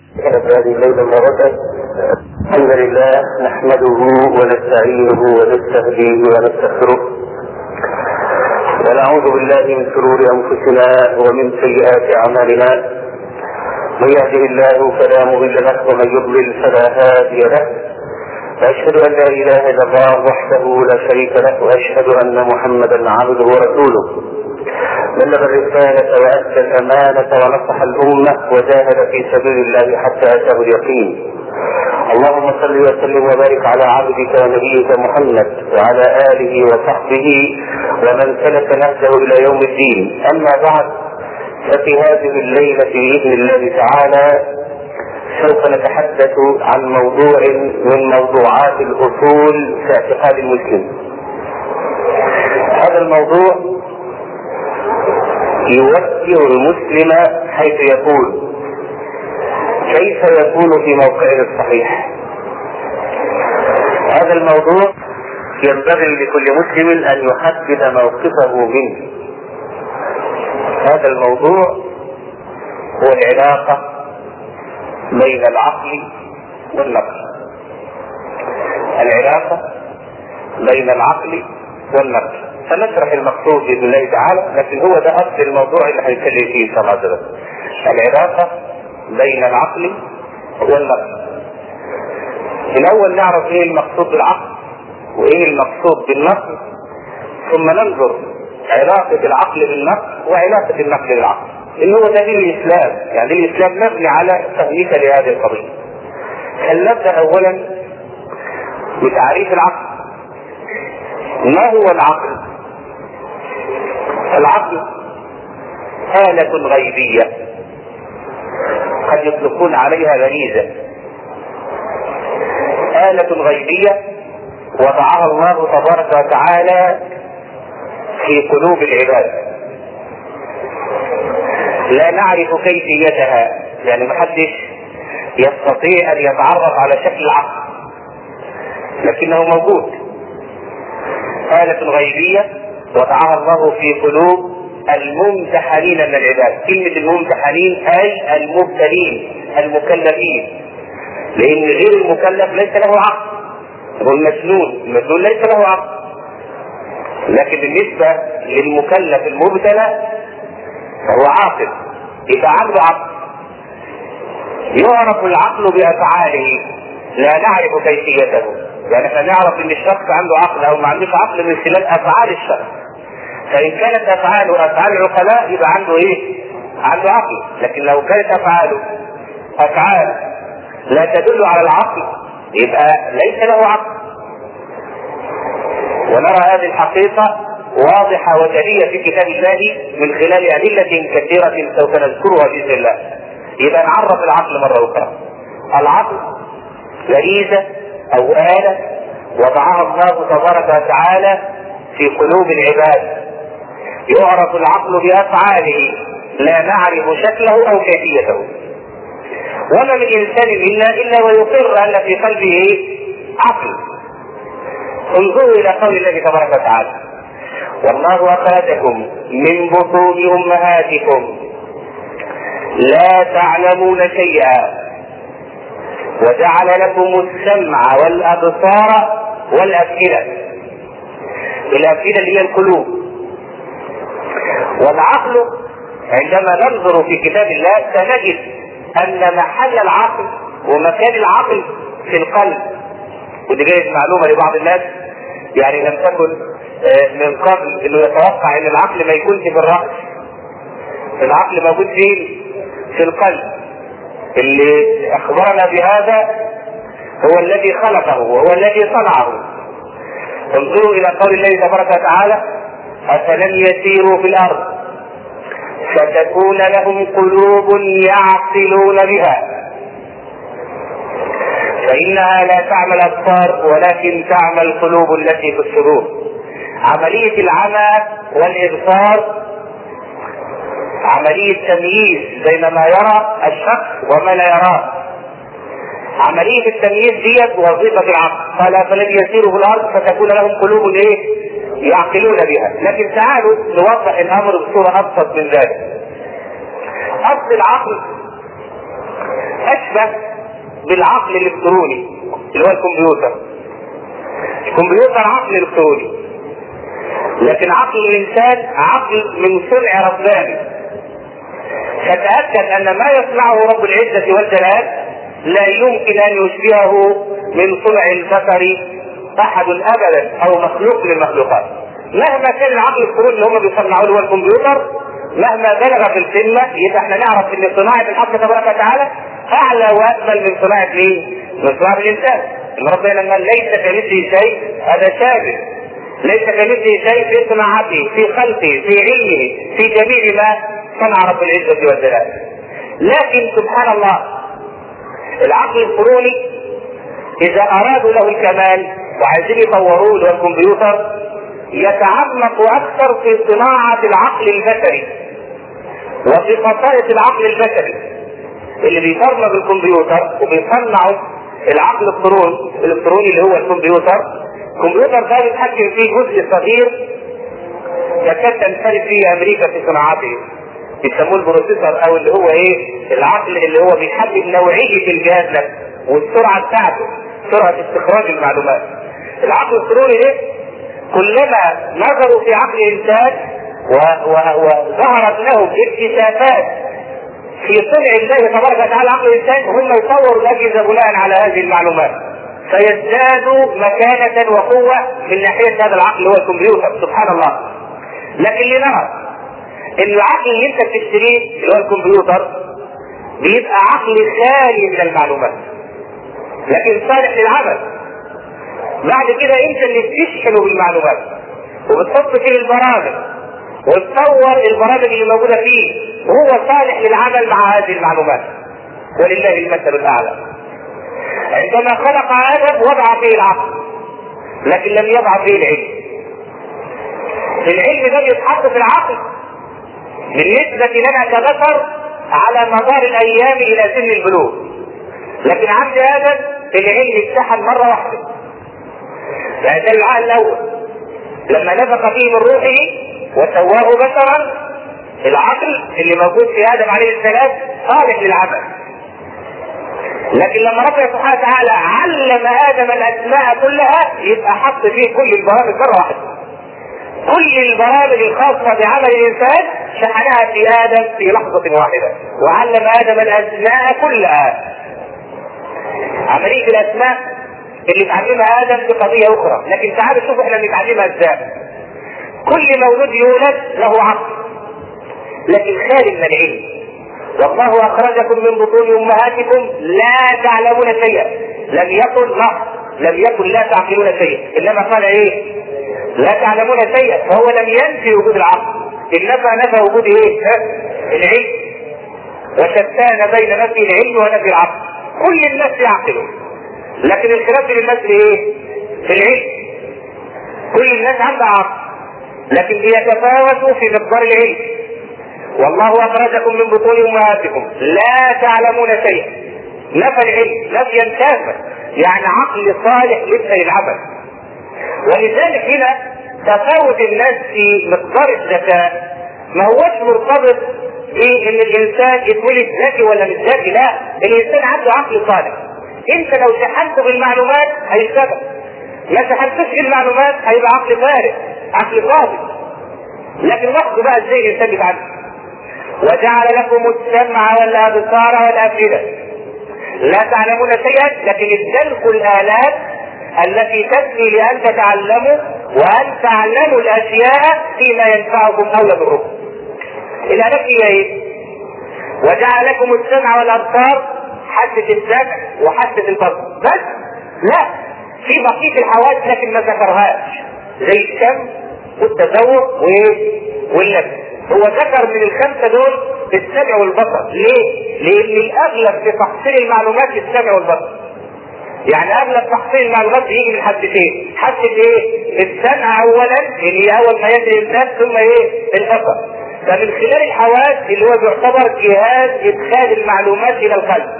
كانت هذه الليلة مرة الحمد لله نحمده ونستعينه ونستهديه ونستغفره ونعوذ بالله من شرور انفسنا ومن سيئات اعمالنا من يهده الله فلا مضل له ومن يضلل فلا هادي له واشهد ان لا اله الا الله وحده لا شريك له واشهد ان محمدا عبده ورسوله بلغ الرسالة وأدى الأمانة ونصح الأمة وجاهد في سبيل الله حتى أتاه اليقين. اللهم صل وسلم وبارك على عبدك ونبيك محمد وعلى آله وصحبه ومن سلك نهجه إلى يوم الدين. أما بعد ففي هذه الليلة بإذن الله تعالى سوف نتحدث عن موضوع من موضوعات الأصول في اعتقاد المسلم. هذا الموضوع يوجه المسلم حيث يقول كيف يكون في موقعه الصحيح هذا الموضوع ينبغي لكل مسلم ان يحدد موقفه منه هذا الموضوع هو العلاقة بين العقل والنقل العلاقة بين العقل والنقل سنشرح المقصود باذن الله تعالى لكن هو ده اصل الموضوع اللي هنتكلم فيه ان شاء الله عز وجل. العلاقه بين العقل والنقل. الاول نعرف ايه المقصود بالعقل وايه المقصود بالنقل ثم ننظر علاقه العقل بالنقل وعلاقه النقل بالعقل. ان هو ده دين الاسلام، يعني دين الاسلام مبني على فهمك لهذه القضيه. فلنبدا اولا بتعريف العقل. ما هو العقل؟ العقل آلة غيبية قد يطلقون عليها غريزة آلة غيبية وضعها الله تبارك وتعالى في قلوب العباد لا نعرف كيفيتها يعني محدش يستطيع ان يتعرف على شكل العقل لكنه موجود آلة غيبية وضعها الله في قلوب الممتحنين من العباد كلمة الممتحنين أي المبتلين المكلفين لأن غير المكلف ليس له عقل هو المجنون المجنون ليس له عقل لكن بالنسبة للمكلف المبتلى فهو عاقل يبقى عنده عقل يعرف العقل بأفعاله لا نعرف كيفيته يعني احنا نعرف ان الشخص عنده عقل او ما عندوش عقل من خلال افعال الشخص فان كانت افعاله افعال العقلاء يبقى عنده ايه؟ عنده عقل لكن لو كانت افعاله افعال لا تدل على العقل يبقى ليس له عقل ونرى هذه الحقيقة واضحة وجلية في كتاب الله من خلال أدلة كثيرة سوف نذكرها بإذن الله. يبقى نعرف العقل مرة أخرى. العقل غريزة أو آلة وضعها الله تبارك وتعالى في قلوب العباد يعرف العقل بأفعاله لا نعرف شكله أو كيفيته وما من إنسان منا إلا ويقر أن في قلبه عقل انظروا إلى قول الله تبارك وتعالى والله أخرجكم من بطون أمهاتكم لا تعلمون شيئا وجعل لكم السمع والابصار والافئده الافئده اللي هي القلوب والعقل عندما ننظر في كتاب الله سنجد ان محل العقل ومكان العقل في القلب ودي جايز معلومه لبعض الناس يعني لم تكن من قبل انه يتوقع ان العقل ما يكونش في الراس العقل موجود فين؟ في القلب اللي اخبرنا بهذا هو الذي خلقه وهو الذي صنعه انظروا الى قول الله تبارك وتعالى افلم يسيروا في الارض فتكون لهم قلوب يعقلون بها فانها لا تعمى الابصار ولكن تعمى القلوب التي في الصدور عمليه العمى والابصار عملية تمييز بين ما يرى الشخص وما لا يراه. عملية التمييز ديت وظيفة العقل، قال فلن يسيروا في الأرض فتكون لهم قلوب إيه؟ يعقلون بها، لكن تعالوا نوضح الأمر بصورة أبسط من ذلك. أصل العقل اشبه بالعقل الالكتروني اللي هو الكمبيوتر الكمبيوتر عقل الكتروني لكن عقل الانسان عقل من صنع رباني فتاكد ان ما يصنعه رب العزه والجلال لا يمكن ان يشبهه من صنع البشر احد ابدا او مخلوق من المخلوقات مهما كان العقل الكتروني اللي هم بيصنعوه اللي هو الكمبيوتر مهما بلغ في القمه يبقى احنا نعرف ان صناعه الحق تبارك وتعالى اعلى واكمل من صناعه مين؟ من صناعه الانسان. ان ربنا لما ليس كمثله شيء هذا شابه. ليس كمثله شيء في صناعته، في خلقه، في علمه، في جميع ما صنع رب العزه والجلال. لكن سبحان الله العقل القروني اذا ارادوا له الكمال وعايزين يطوروه اللي هو الكمبيوتر يتعمق اكثر في صناعه العقل البشري وفي خصائص العقل البشري اللي بيبرمج الكمبيوتر وبيصنعوا العقل الالكتروني الالكتروني اللي هو الكمبيوتر الكمبيوتر ده بيتحكم فيه جزء صغير يكاد تنفرد فيه امريكا في صناعته بيسموه البروسيسور او اللي هو ايه العقل اللي هو بيحدد نوعيه الجهاز نفسه والسرعه بتاعته سرعه استخراج المعلومات العقل الالكتروني ده كلما نظروا في عقل الانسان وظهرت لهم اكتشافات في صنع الله تبارك وتعالى عقل الانسان هم يطوروا الاجهزه بناء على هذه المعلومات فيزدادوا مكانة وقوة من ناحية هذا العقل هو الكمبيوتر سبحان الله لكن لنرى ان العقل اللي انت بتشتريه اللي هو الكمبيوتر بيبقى عقل خالي من المعلومات لكن صالح للعمل بعد كده انت اللي بتشحنه بالمعلومات وبتحط فيه البرامج وتطور البرامج اللي موجوده فيه وهو صالح للعمل مع هذه المعلومات ولله المثل الاعلى عندما خلق ادم وضع فيه العقل لكن لم يضع فيه العلم العلم ده بيتحط في العقل بالنسبة لنا كبشر على مدار الأيام إلى سن البلوغ لكن عبد آدم العلم اتحد مرة واحدة ده العقل الأول لما نفخ فيه من روحه وسواه بشرا العقل اللي موجود في ادم عليه السلام صالح للعمل لكن لما ربنا سبحانه وتعالى علم ادم الاسماء كلها يبقى حط فيه كل البرامج مره واحده كل البرامج الخاصة بعمل الإنسان شحنها في آدم في لحظة واحدة وعلم آدم الأسماء كلها عملية الأسماء اللي اتعلمها آدم في قضية أخرى لكن تعالوا شوفوا احنا بنتعلمها ازاي كل مولود يولد له عقل لكن خالي من العلم والله اخرجكم من بطون امهاتكم لا تعلمون شيئا لم يكن لا لم يكن لا تعقلون شيئا انما قال ايه لا تعلمون شيئا فهو لم ينفي وجود العقل انما نفى وجود ايه العلم وشتان بين نفي العلم ونفي العقل كل الناس يعقلون لكن الخلاف بين الناس ايه في العلم كل الناس عندها عقل لكن بيتفاوتوا في مقدار العلم والله اخرجكم من بطون امهاتكم لا تعلمون شيئا نفى العلم نفيا كافا يعني عقل صالح يبقى للعمل ولذلك هنا تفاوت الناس في مقدار الذكاء ما هوش مرتبط في ان الانسان يتولد ذكي ولا مش ذكي لا الانسان عنده عقل صالح انت لو شحنته بالمعلومات هيشتغل ما شحنتوش بالمعلومات هيبقى عقل فارغ عقل فاضي لكن لاحظوا بقى ازاي الانسان يتعلم وجعل لكم السمع والابصار والافئده لا تعلمون شيئا لكن ادلكم الالات التي تكفي لان تتعلموا وان تعلموا الاشياء فيما ينفعكم او يضركم. الالات هي ايه؟ وجعل لكم السمع والابصار حاسه السمع وحاسه البصر بس لا في بقيه الحواس لكن ما ذكرهاش زي الشم والتذوق وايه؟ واللمس هو ذكر من الخمسه دول السمع والبصر ليه؟ لان الاغلب في تحصيل المعلومات السمع والبصر يعني اغلب تحصيل المعلومات بيجي من حدتين حدة ايه السمع اولا اللي هي اول ما يدري الانسان ثم ايه البصر فمن خلال الحواس اللي هو بيعتبر جهاز ادخال المعلومات الى القلب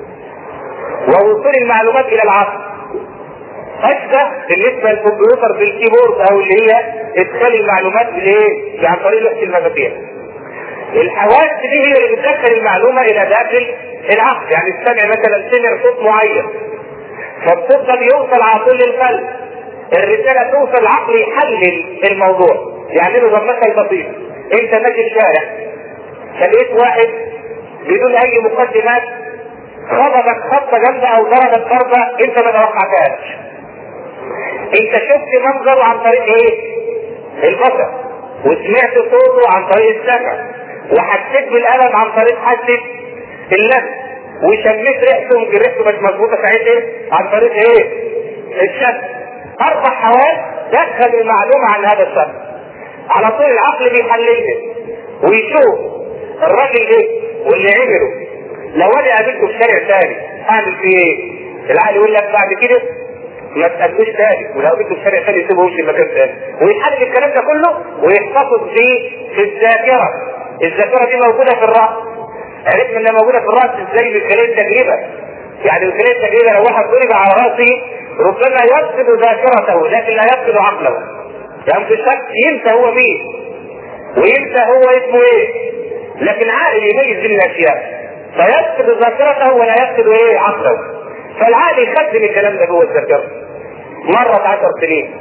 ووصول المعلومات الى العقل اشبه بالنسبه للكمبيوتر بالكيبورد او اللي هي ادخال المعلومات بالايه؟ عن طريق لوحه المفاتيح. الحواس دي هي اللي بتدخل المعلومه الى داخل العقل يعني السمع مثلا سمع صوت معين فالصوت ده بيوصل على طول للقلب الرسالة توصل العقل يحلل الموضوع يعني له مثل بسيط انت ماشي الشارع فلقيت واحد بدون اي مقدمات خبطك خبطه جامده او ضربك ضربه انت ما توقعتهاش انت شفت منظره عن طريق ايه؟ البصر وسمعت صوته عن طريق السمع وحسيت بالالم عن طريق حاسه اللمس وشميت ريحته يمكن ريحته مش مظبوطه ساعتها عن طريق ايه؟ الشم اربع حواس دخل المعلومه عن هذا الشم على طول العقل بيحللها ويشوف الراجل ايه واللي عمله لو انا قابلته في شارع ثاني اعمل فيه ايه؟ العقل يقول لك بعد كده ما تقابلوش تاني ولو قابلته في شارع ثاني يسيبه ويمشي مكان ثاني ويحلل الكلام ده كله ويحتفظ فيه في الذاكره الذاكره دي موجوده في الراس عرفنا انها موجوده في الراس ازاي من خلال التجربه يعني من خلال التجربه لو واحد ضرب على راسه ربما يفقد ذاكرته لكن لا يفقد عقله يعني في الشك ينسى هو مين وينسى هو اسمه ايه لكن عقل يميز بين الاشياء فيفقد ذاكرته ولا يفقد ايه عقله فالعقل يخزن الكلام ده جوه الذاكره مرت عشر سنين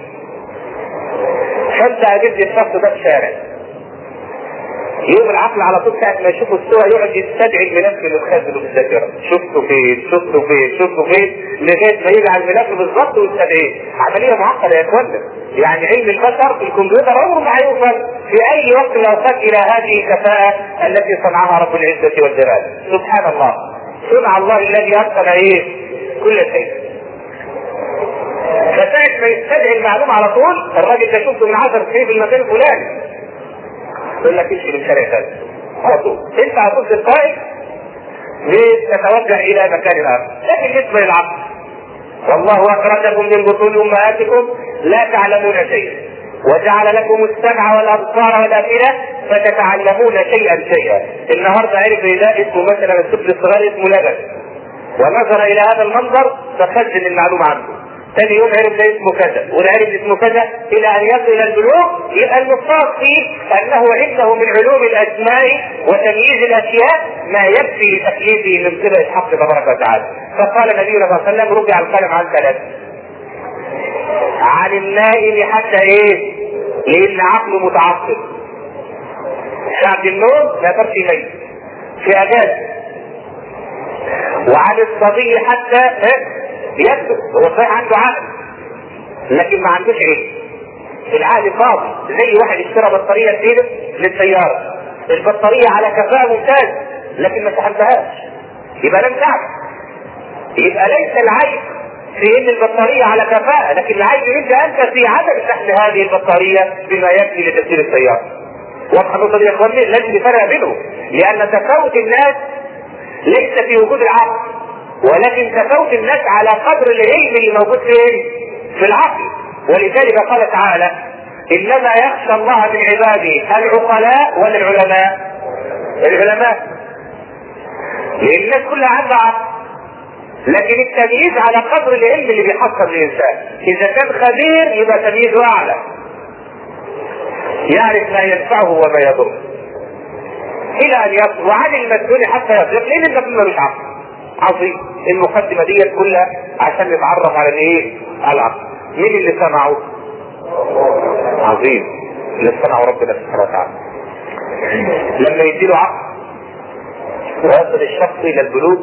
فانت قابلت الشخص ده في شارع يوم العقل على طول ساعة ما يشوف الصورة يقعد يستدعي الملف اللي مخزنه في الذاكرة، شفته فين؟ شفته فين؟ شفته فين؟ لغاية ما يجي على الملف بالظبط ويستدعيه، عملية معقدة يا اخوانا، يعني علم البشر في الكمبيوتر عمره ما هيوصل في أي وقت من الأوقات إلى هذه الكفاءة التي صنعها رب العزة والجلال، سبحان الله، صنع الله الذي أتقن إيه؟ كل شيء. فساعة ما يستدعي المعلومة على طول الراجل ده شفته من 10 سنين في المكان الفلاني يقول لك امشي من شارع ثاني على طول انت على طول تلقائي لتتوجه الى مكان اخر لكن بالنسبه للعقل والله اخرجكم من بطون امهاتكم لا تعلمون شيئا وجعل لكم السمع والابصار والافئده فتتعلمون شيئا شيئا النهارده عرف ان ده اسمه مثلا الطفل الصغير اسمه لبن ونظر الى هذا المنظر فخزن المعلومه عنه ثاني يوم عرف ده اسمه كذا وعرف اسمه كذا الى ان يصل الى البلوغ يبقى المفترض فيه انه عنده من علوم الاسماء وتمييز الاشياء ما يكفي لتكليفه من قبل الحق تبارك وتعالى فقال النبي صلى الله عليه وسلم رفع القلم عن ثلاث عن النائم حتى ايه؟ لان عقله متعصب ساعة النوم ما يقدرش ينام في اجازه وعن الصبي حتى إيه؟ يكذب هو صحيح عنده عقل لكن ما عندوش علم العقل فاضي زي واحد اشترى بطارية جديدة للسيارة البطارية على كفاءة ممتازة لكن ما شحنتهاش يبقى لم تعرف يبقى ليس العيب في ان البطارية على كفاءة لكن العيب منك انت في عدم شحن هذه البطارية بما يكفي لتسيير السيارة واضحة النقطة دي يا اخواني لازم نفرق بينهم لان تفاوت الناس ليس في وجود العقل ولكن تفاوت الناس على قدر العلم اللي موجود فين؟ في العقل ولذلك قال تعالى انما يخشى الله من عباده العقلاء ولا العلماء؟ العلماء لان الناس كلها عندها عقل لكن التمييز على قدر العلم اللي بيحصل الانسان اذا كان خبير يبقى تمييزه اعلى يعرف ما ينفعه وما يضره الى ان يصل وعن المسؤول حتى يصل لان المسؤول ملوش عقل عظيم المقدمة دي كلها عشان نتعرف على الايه؟ العقل مين اللي صنعه؟ عظيم اللي صنعه ربنا سبحانه وتعالى لما يديله عقل ويصل الشخص الى البلوغ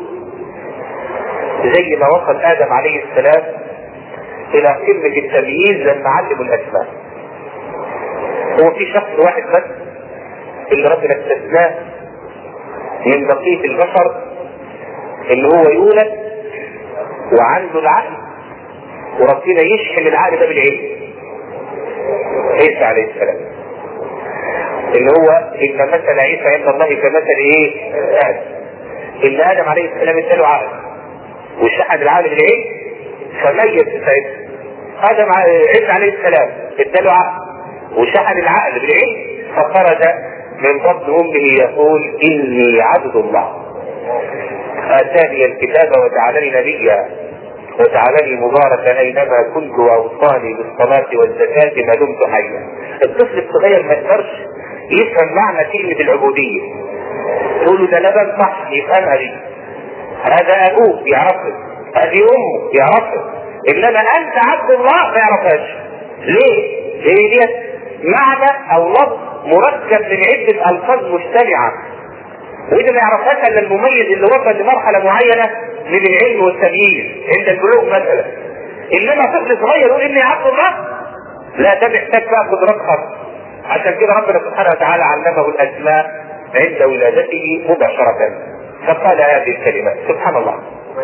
زي ما وصل ادم عليه السلام الى قمة التمييز لما علموا الاسماء هو في شخص واحد بس اللي ربنا استثناه من بقية البشر ان هو يولد وعنده العقل وربنا يشحن العقل ده بالعلم عيسى عليه السلام اللي هو ان مثل عيسى عند الله كمثل ايه؟ ادم ان ادم عليه السلام اداله عقل وشحن العقل بالعلم فميز ساعتها ادم عيسى عليه السلام اداله عقل وشحن العقل بالعلم فخرج من بطن امه يقول اني عبد الله اتاني الكتاب وجعلني نبيا وجعلني مباركا اينما كنت واوصاني بالصلاه والزكاه ما دمت حيا. الطفل الصغير ما يقدرش يفهم معنى كلمه العبوديه. تقول له ده لبن صح يفهمها دي. هذا ابوه يعرفه هذه امه يعرفه انما انت عبد الله ما يعرفهاش ليه؟ ليه ديت معنى او لفظ مركب من عده الفاظ مجتمعه وده ما يعرفهاش الا المميز اللي وصل لمرحله معينه من العلم والتمييز عند البلوغ مثلا انما طفل صغير يقول اني عبد الله لا ده محتاج بقى قدرات خاصه عشان كده ربنا سبحانه وتعالى علمه الاسماء عند ولادته مباشره فقال هذه الكلمات سبحان الله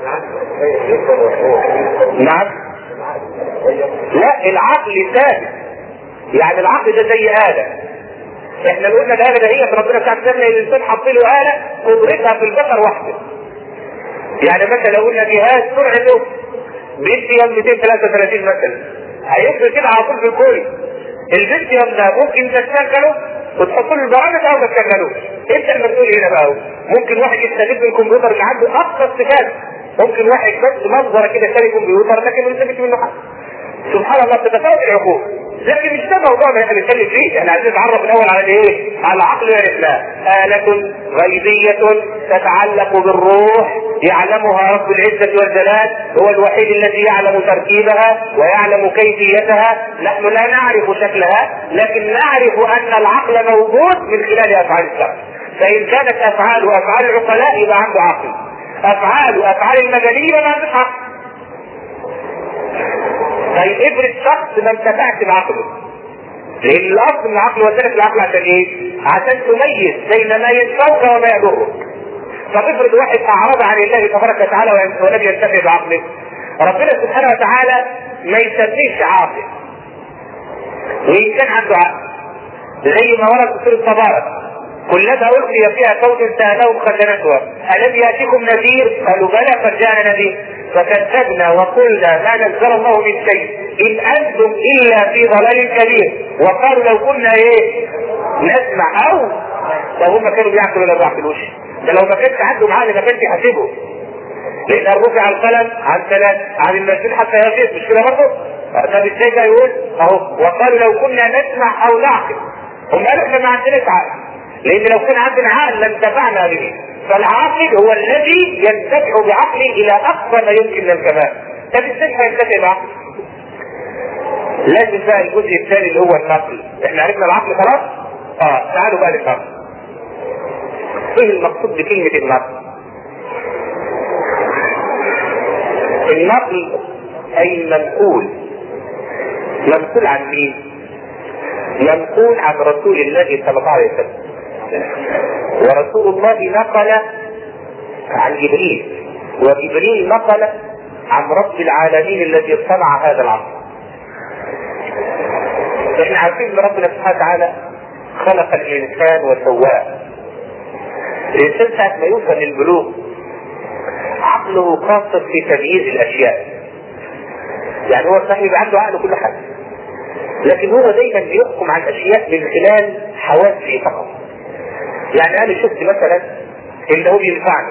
نعم لا العقل ثابت يعني العقل ده زي آلة احنا قلنا الآلة ده هي ربنا سبحانه وتعالى الإنسان حط له آلة قدرتها في البشر وحده يعني مثلا لو قلنا جهاز سرعته بنتيوم 233 مثلا هيفرق كده على طول في الكل البنتيوم ده ممكن تشغله وتحط له البرامج او ما تشغلوش انت المسؤول هنا بقى ممكن واحد يستفيد من الكمبيوتر اللي عنده اقصى استفاده ممكن واحد بس منظره كده شاري كمبيوتر لكن ما يستفيدش منه حاجه سبحان الله تتفاوت العقول لكن مش ده موضوعنا احنا بنتكلم فيه احنا عايزين نتعرف الاول على ايه؟ على عقل الاسلام آلة غيبية تتعلق بالروح يعلمها رب العزة والجلال هو الوحيد الذي يعلم تركيبها ويعلم كيفيتها نحن لا نعرف شكلها لكن نعرف ان العقل موجود من خلال افعال الشخص فان كانت افعاله افعال العقلاء يبقى عنده عقل افعال افعال المجانين ما عندوش عقل طيب افرض شخص ما انتفعش بعقله لان الاصل من العقل وذلك العقل عشان ايه؟ عشان تميز بين ما ينفعك وما يضرك. طب افرض واحد اعرض عن الله تبارك وتعالى ولم ينتفع بعقله. ربنا سبحانه وتعالى ما يسميش عاقل. وان كان عنده عقل. زي ما ورد في سوره تبارك كلما القي فيها فوج سالهم خزنتها الم ياتكم نذير؟ قالوا بلى قد جاءنا نذير فكذبنا وقلنا ما نزل الله من شيء ان انتم الا في ضلال كبير وقالوا لو كنا ايه نسمع او لو هم كانوا بيعقلوا ولا بيعقلوش ده لو ما كانش عنده عقل ما كانش يحاسبه لان رفع القلم عن ثلاث عن المسجد حتى يفيد مش كده برضه؟ طب ازاي ده يقول اهو وقالوا لو كنا نسمع او نعقل هم قالوا احنا ما عندناش عقل لان لو كان عندنا عقل لانتفعنا به فالعاقل هو الذي ينتفع بعقله الى اقصى ما يمكن من الكمال طب ازاي هينتفع بعقله؟ لازم بقى الجزء الثاني اللي هو النقل احنا عرفنا العقل خلاص؟ اه تعالوا بقى للنقل ايه المقصود بكلمة النقل؟ النقل اي المنقول منقول عن مين؟ منقول عن رسول الله صلى الله عليه وسلم ورسول الله نقل عن جبريل وجبريل نقل عن رب العالمين الذي صنع هذا العصر احنا عارفين ان ربنا سبحانه وتعالى خلق الانسان وسواه الانسان ساعة ما يوصل للبلوغ عقله قاصر في تمييز الاشياء يعني هو صحيح يبقى عنده عقل كل حاجه لكن هو دايما بيحكم على الاشياء من خلال حواسه فقط يعني انا شفت مثلا ان هو بينفعني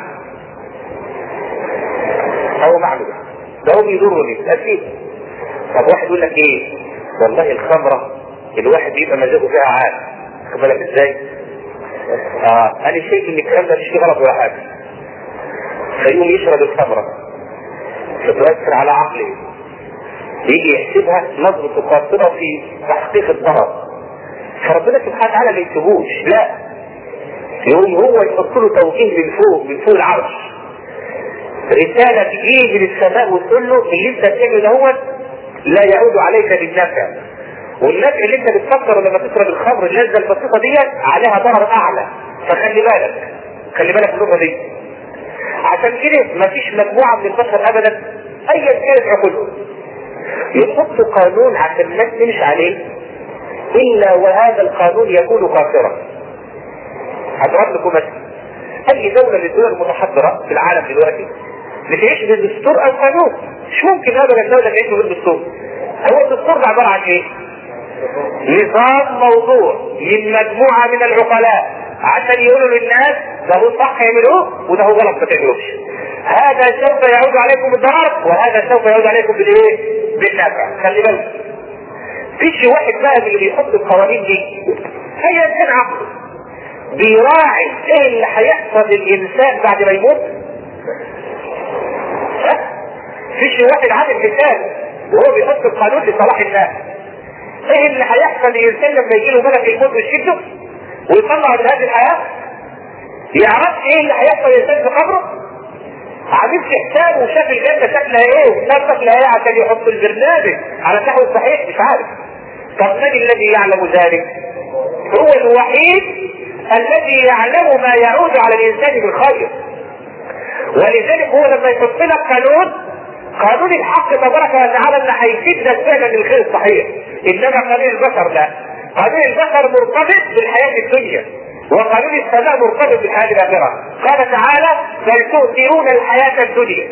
هو معلوم ده هو بيضرني اكيد طب واحد يقول لك ايه والله الخمره الواحد بيبقى مزاجه فيها عال خد بالك ازاي؟ اه انا شايف ان الكلام ده مش فيه غلط ولا حاجه فيقوم يشرب الخمره فتؤثر على عقله يجي يحسبها نظرة قاصرة في تحقيق الضرر فربنا سبحانه وتعالى ما يسيبوش لا يقوم هو يحط له توجيه من فوق من فوق العرش رسالة تجي من السماء وتقول له اللي انت بتعمله دوت لا يعود عليك بالنفع والنفع اللي انت بتفكر لما تشرب الخمر اللذة البسيطة دي عليها ضرر اعلى فخلي بالك خلي بالك من النقطة دي عشان كده مفيش مجموعة من البشر ابدا ايا كانت عقولهم يحط قانون عشان الناس تمشي عليه الا وهذا القانون يكون قاصرا هضرب لكم مثل اي دولة من الدول المتحضرة في العالم دلوقتي بتعيش بالدستور او قانون مش ممكن ابدا الدولة تعيش بالدستور هو الدستور ده عبارة عن ايه؟ نظام موضوع من مجموعة من العقلاء عشان يقولوا للناس ده هو صح يعملوه وده هو غلط ما تعملوش. هذا سوف يعود عليكم بالضرر وهذا سوف يعود عليكم بالايه؟ بالنفع، خلي بالك. فيش واحد بقى من اللي بيحط القوانين دي هي كان عقله بيراعي ايه اللي هيحصل للانسان بعد ما يموت مش واحد عامل حساب وهو بيحط القانون لصلاح الناس ايه اللي هيحصل للانسان لما يجي له ملك الموت ويشده ويطلع من هذه الحياه يعرف ايه اللي هيحصل للانسان في قبره عامل حساب وشاف الجنه شكلها ايه والنار شكلها ايه عشان يحط البرنامج على النحو الصحيح مش عارف طب من الذي يعلم ذلك؟ هو الوحيد الذي يعلم ما يعود على الانسان بالخير ولذلك هو لما يحط لك قانون قانون الحق تبارك وتعالى اللي هيفيدك فعلا للخير الصحيح انما قانون البشر لا قانون البشر مرتبط بالحياه الدنيا وقانون السماء مرتبط بالحياه الاخره قال تعالى بل تؤثرون الحياه الدنيا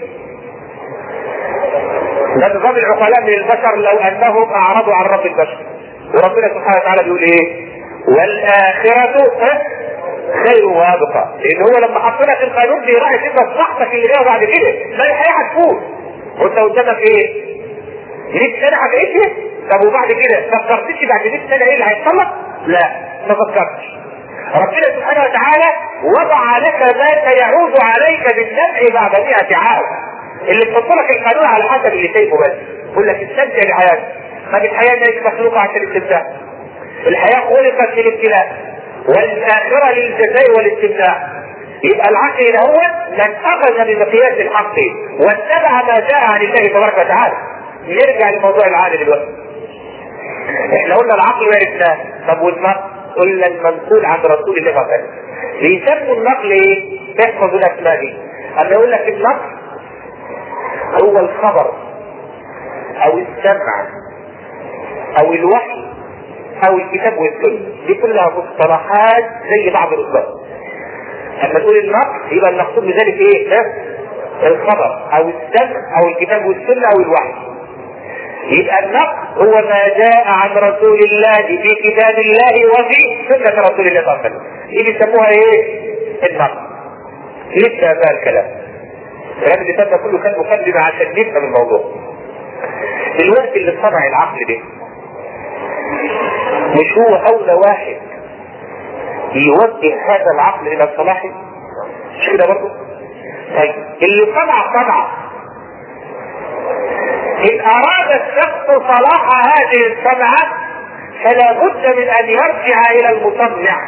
ده نظام العقلاء من البشر لو انهم اعرضوا عن رب البشر وربنا سبحانه وتعالى بيقول ايه والاخره خير وابقى لان هو لما حط لك القانون بيراعي في مصلحتك اللي جايه بعد كده ما الحياه هتفوت وانت قدامك ايه 100 سنه هتعيش طب وبعد كده فكرتش بعد 100 سنه ايه اللي هيحصل لك؟ لا ما فكرتش ربنا سبحانه وتعالى وضع لك ما سيعود عليك بالنفع بعد 100 عام اللي تحط لك القانون على حسب اللي شايفه بس يقول لك استمتع بحياتك ما دي الحياه دي مخلوقه عشان الاستمتاع الحياه خلقت للابتلاء والاخره للجزاء والاستمتاع يبقى العقل الاول من اخذ بمقياس الحق واتبع ما جاء عن الله تبارك وتعالى نرجع لموضوع العقل دلوقتي احنا قلنا العقل وعرفناه طب والنقل قلنا المنقول عن رسول الله صلى الله عليه وسلم بيسموا النقل ايه؟ تحفظوا الاسماء دي اما يقول لك النقل هو الخبر او السمع او الوحي او الكتاب والسنه دي كلها مصطلحات زي بعض الاصدار اما تقول النقل يبقى المقصود بذلك ايه؟ ده الخبر او السمع او الكتاب والسنه او الوحي يبقى النقل هو ما جاء عن رسول الله في كتاب الله وفي سنة رسول الله صلى الله عليه وسلم دي بيسموها ايه؟ النقل لسه بقى الكلام الكلام اللي فات كله كان مقدمة عشان نفهم الموضوع الوقت اللي صنع العقل ده مش هو اولى واحد يوجه هذا العقل الى الصلاح مش كده برضه طيب اللي صنع صنع ان اراد الشخص صلاح هذه الصنعه فلا بد من ان يرجع الى المصنع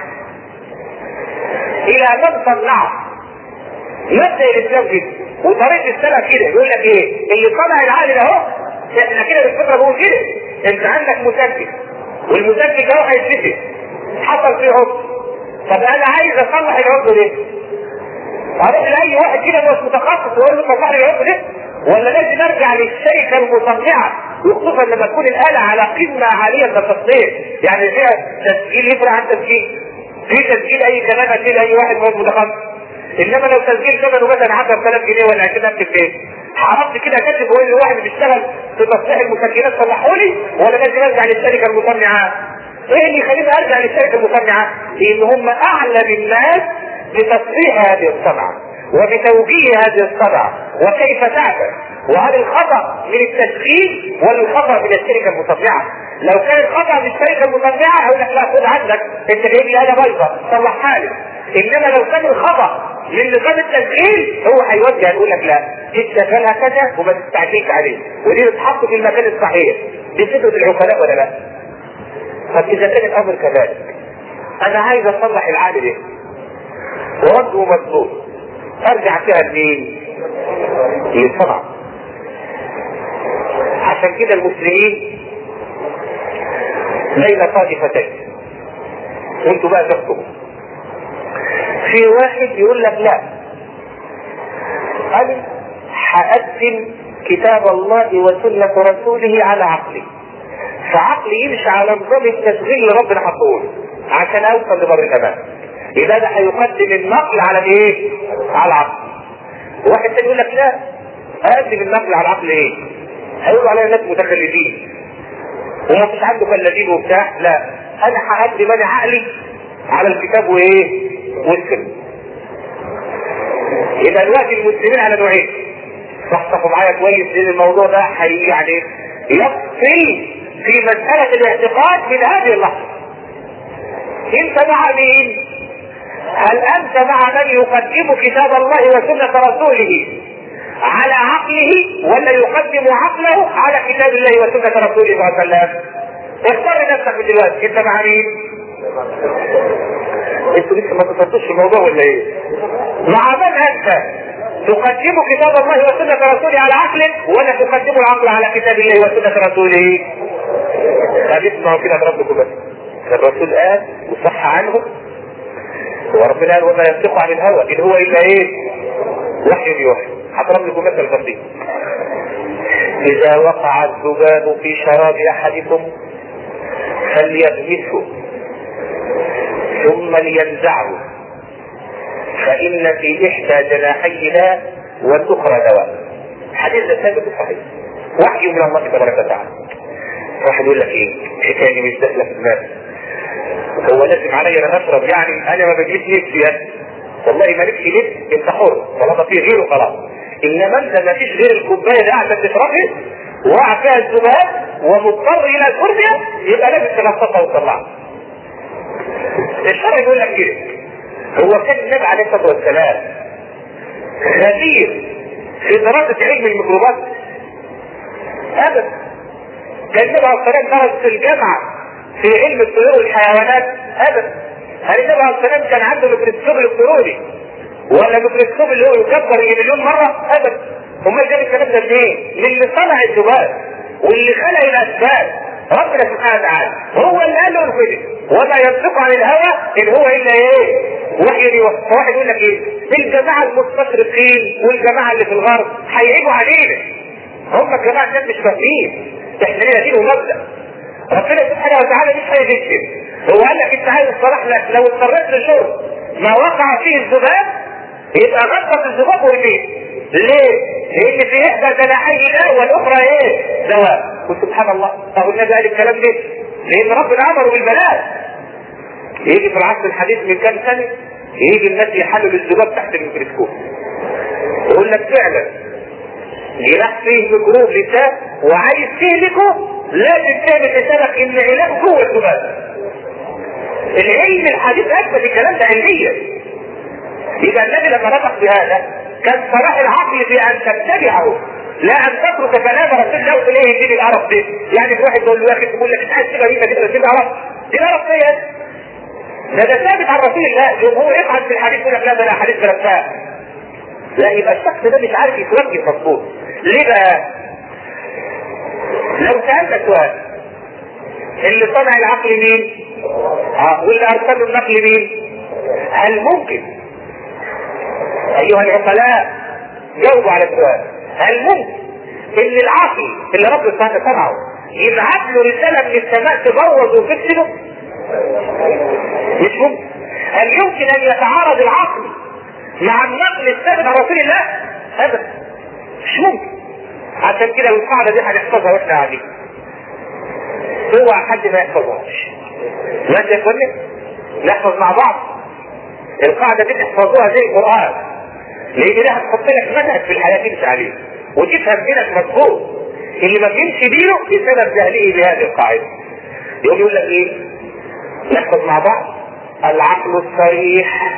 الى من صنعه مبدا الاسلام كده وطريقه السلف كده يقول لك ايه اللي صنع العقل ده اهو احنا كده بالفطره بنقول كده انت عندك مسجل والمسجل ده هيتفتح حصل فيه عطل طب انا عايز اصلح العطل ده اروح لاي واحد كده مش متخصص واقول له صلح لي العطل ده ولا لازم ارجع للشركه المصنعه وخصوصا لما تكون الاله على قمه عاليه من التصنيع يعني فيها تسجيل يفرق عن تسجيل في تسجيل اي كلام اديه لاي واحد مش متخصص انما لو تسجيل ثمنه مثلا 10000 جنيه ولا 20000 جنيه عرفت كده كاتب واقول لواحد بيشتغل في تصليح المسجلات صلحوا لي ولا لازم ارجع للشركه المصنعه؟ ايه اللي يخليني ارجع للشركه المصنعه؟ لان هم اعلم الناس بتصليح هذه الصنعه وبتوجيه هذه الصنعه وكيف تعمل وهل الخطا من التسجيل ولا الخطا من الشركه المصنعه؟ لو كان الخطا من الشركه المصنعه اقول لك لا خد عندك انت جايب لي اله بايظه صلحها لي انما لو كان الخطا من نظام التسجيل هو هيوجه يقول لك لا انت شغالها كذا وما تستعجلش عليه ودي تتحط في المكان الصحيح دي فكره العقلاء ولا لا؟ طب اذا كان الامر كذلك انا عايز اصلح العقل ده ورد ومظبوط ارجع فيها لمين؟ للصنعه عشان كده المسلمين بين طائفتين وانتوا بقى تحكموا في واحد يقول لك لا انا هقدم كتاب الله وسنة رسوله على عقلي فعقلي يمشي على نظام التشغيل اللي ربنا حطه عشان اوصل لبر الامان يبقى ده هيقدم النقل على ايه؟ على العقل واحد تاني يقول لك لا اقدم النقل على العقل ايه؟ هيقولوا علينا ناس متخلفين وما فيش عنده فلاذين وبتاع لا انا هقدم انا عقلي على الكتاب وايه؟ والسنه يبقى دلوقتي المسلمين على نوعين صحصحوا معايا كويس لان الموضوع ده حي يعني يفصل في مسألة الاعتقاد من هذه اللحظة انت مع مين؟ هل انت مع من يقدم كتاب الله وسنة رسوله على عقله ولا يقدم عقله على كتاب الله وسنة رسوله صلى الله عليه وسلم اختار نفسك من دلوقتي انت مع مين؟ انتوا لسه ما تصدقوش في الموضوع ولا ايه؟ مع من انت؟ تقدم كتاب الله وسنة رسوله على عقلك ولا تقدم العقل على كتاب الله وسنة رسوله؟ اسمعوا كده ربكم بس الرسول قال وصح عنه وربنا قال وما ينطق عن الهوى ان هو الا ايه؟ وحي يوحي هضرب لكم مثل بسيط اذا وقع الذباب في شراب احدكم فليغمسه ثم لينزعه فان في احدى جناحيه داء والاخرى دواء حديث ده ثابت صحيح وحي من الله تبارك وتعالى واحد يقول لك ايه الحكايه دي مش داخله في دماغي هو لازم عليا انا اشرب يعني انا ما بجيبش نفسي يا والله ما نفسي نفس انت حر طالما في غيره خلاص انما انت ما فيش غير الكوبايه اللي قاعده تشربها وقع فيها الذباب ومضطر الى شربها يبقى لازم تنفضها وتطلعها الشرع يقول لك كده هو كان النبي عليه الصلاه والسلام خبير في دراسه علم الميكروبات ابدا كان النبي عليه الصلاه والسلام درس في الجامعه في علم الطيور والحيوانات ابدا هل النبي عليه الصلاه والسلام كان عنده ميكروسكوب الكتروني ولا ميكروسكوب اللي هو يكبر مليون مره ابدا امال جاب الكلام ده منين؟ من اللي صنع الذباب واللي خلق الاسباب ربنا سبحانه وتعالى هو اللي قال له كده وما ينطق عن الهوى ان هو الا ايه؟ وحي واحد يقول لك ايه؟ الجماعه المستشرقين والجماعه اللي في الغرب هيعيبوا علينا هم الجماعه الناس مش فاهمين احنا لنا دين ومبدا ربنا سبحانه وتعالى مش هيغشك هو قال لك انت عايز صلاح لك لو اضطريت لشرب ما وقع فيه الذباب يبقى غطت الذباب ورميه ليه؟ لان في احدى جناحي داء والاخرى ايه؟ دواء وسبحان الله اهو النبي قال الكلام ده لان ربنا امره بالبلاء يجي في العصر الحديث من كام سنه يجي الناس يحللوا الذباب تحت الميكروسكوب يقول لك فعلا جناح فيه ميكروب لسان وعايز تهلكه لازم تعمل حسابك ان علاجه جوه الذباب العلم الحديث اثبت الكلام ده علميا يبقى النبي لما نطق بهذا كان صلاح العقل في ان تتبعه لا ان تترك كلام رسول الله وتقول ايه يجيب القرف ده يعني في واحد يقول له يا اخي تقول لك انت عايز تبقى مين كده تجيب القرف دي القرف ديت ده ده ثابت عن رسول الله هو يقعد في الحديث يقول لك لا ده انا حديث برفاء لا يبقى الشخص ده مش عارف يتوجه مظبوط ليه بقى؟ لو سالت سؤال اللي صنع العقل مين؟ اه واللي ارسل له النقل مين؟ هل ممكن ايها العقلاء جاوبوا على السؤال هل ممكن ان العقل اللي رب سبحانه صنعه يبعت له رساله من السماء تبوظ وتكسبه؟ مش ممكن هل يمكن ان يتعارض العقل مع النقل الثابت عن رسول الله؟ ابدا مش ممكن عشان كده القاعده دي هنحفظها واحنا قاعدين اوعى حد ما يحفظهاش ماشي يا اخوانا نحفظ مع بعض القاعده دي تحفظوها زي القران لان ده هتحط لك منهج في الحياه تمشي عليه وتفهم دينك مظبوط اللي ما بيمشي دينه بسبب جهله بهذه القاعده يقوم يقول لك ايه نحفظ مع بعض العقل الصريح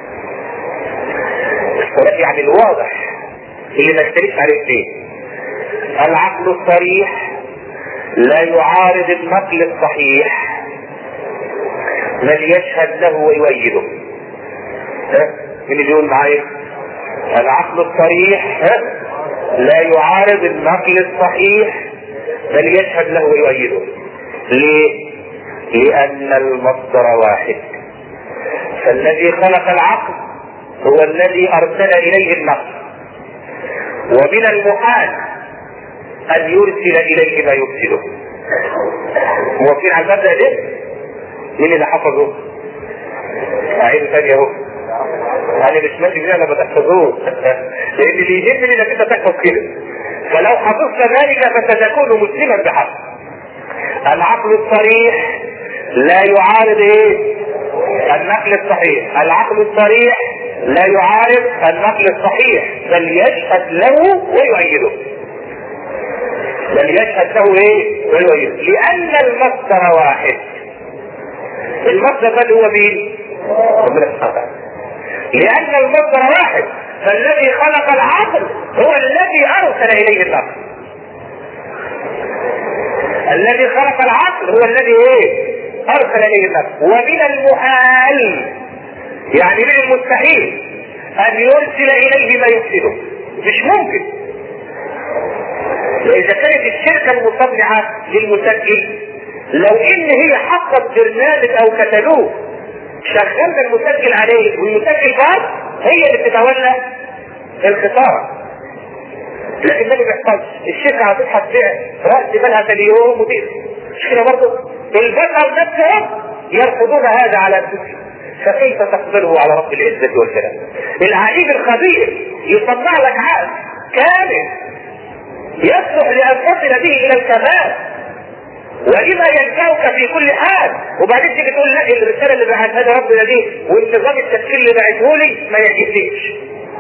الصريح يعني الواضح اللي ما يختلفش عليه اثنين العقل الصريح لا يعارض النقل الصحيح بل يشهد له ويؤيده ها مين اللي يقول معايا العقل الصريح ها لا يعارض النقل الصحيح بل يشهد له ويؤيده ليه لان المصدر واحد فالذي خلق العقل هو الذي ارسل اليه النقل ومن المحال ان يرسل اليه ما يفسده موافقين على المبدا ده مين اللي حفظه اعيد ثاني اهو انا مش ماشي بيه لما تحفظوه لان اللي يهمني انك انت تحفظ كده فلو حفظت ذلك فستكون مسلما بحق العقل الصريح لا يعارض ايه النقل الصحيح العقل الصريح لا يعارض النقل الصحيح بل يشهد له ويؤيده بل يشهد له ايه ويؤيده لان المصدر واحد المصدر ده هو مين ربنا سبحانه وتعالى لان المصدر واحد فالذي خلق العقل هو هو الذي ارسل اليه النقل الذي خلق العقل هو الذي ايه ارسل اليه النقل ومن المحال يعني من المستحيل ان يرسل اليه ما يفسده مش ممكن واذا كانت الشركه المصنعه للمسجل لو ان هي حطت برنامج او كتالوج شغلنا المسجل عليه والمسجل بعد هي اللي بتتولى الخساره لكن ده ما بيحصلش الشركه هتصحى تبيع راس بالها ثاني يوم وتقفل مش كده برضه البشر نفسهم يرفضون هذا على انفسهم فكيف تقبله على رب العزه والجلال العليم الخبير يصنع لك عقل كامل يصلح لان تصل به الى الكمال ولما ينفعك في كل حال وبعدين تيجي تقول لا الرساله اللي بعتها لي ربنا دي والنظام التفكير اللي بعته لي ما يعجبنيش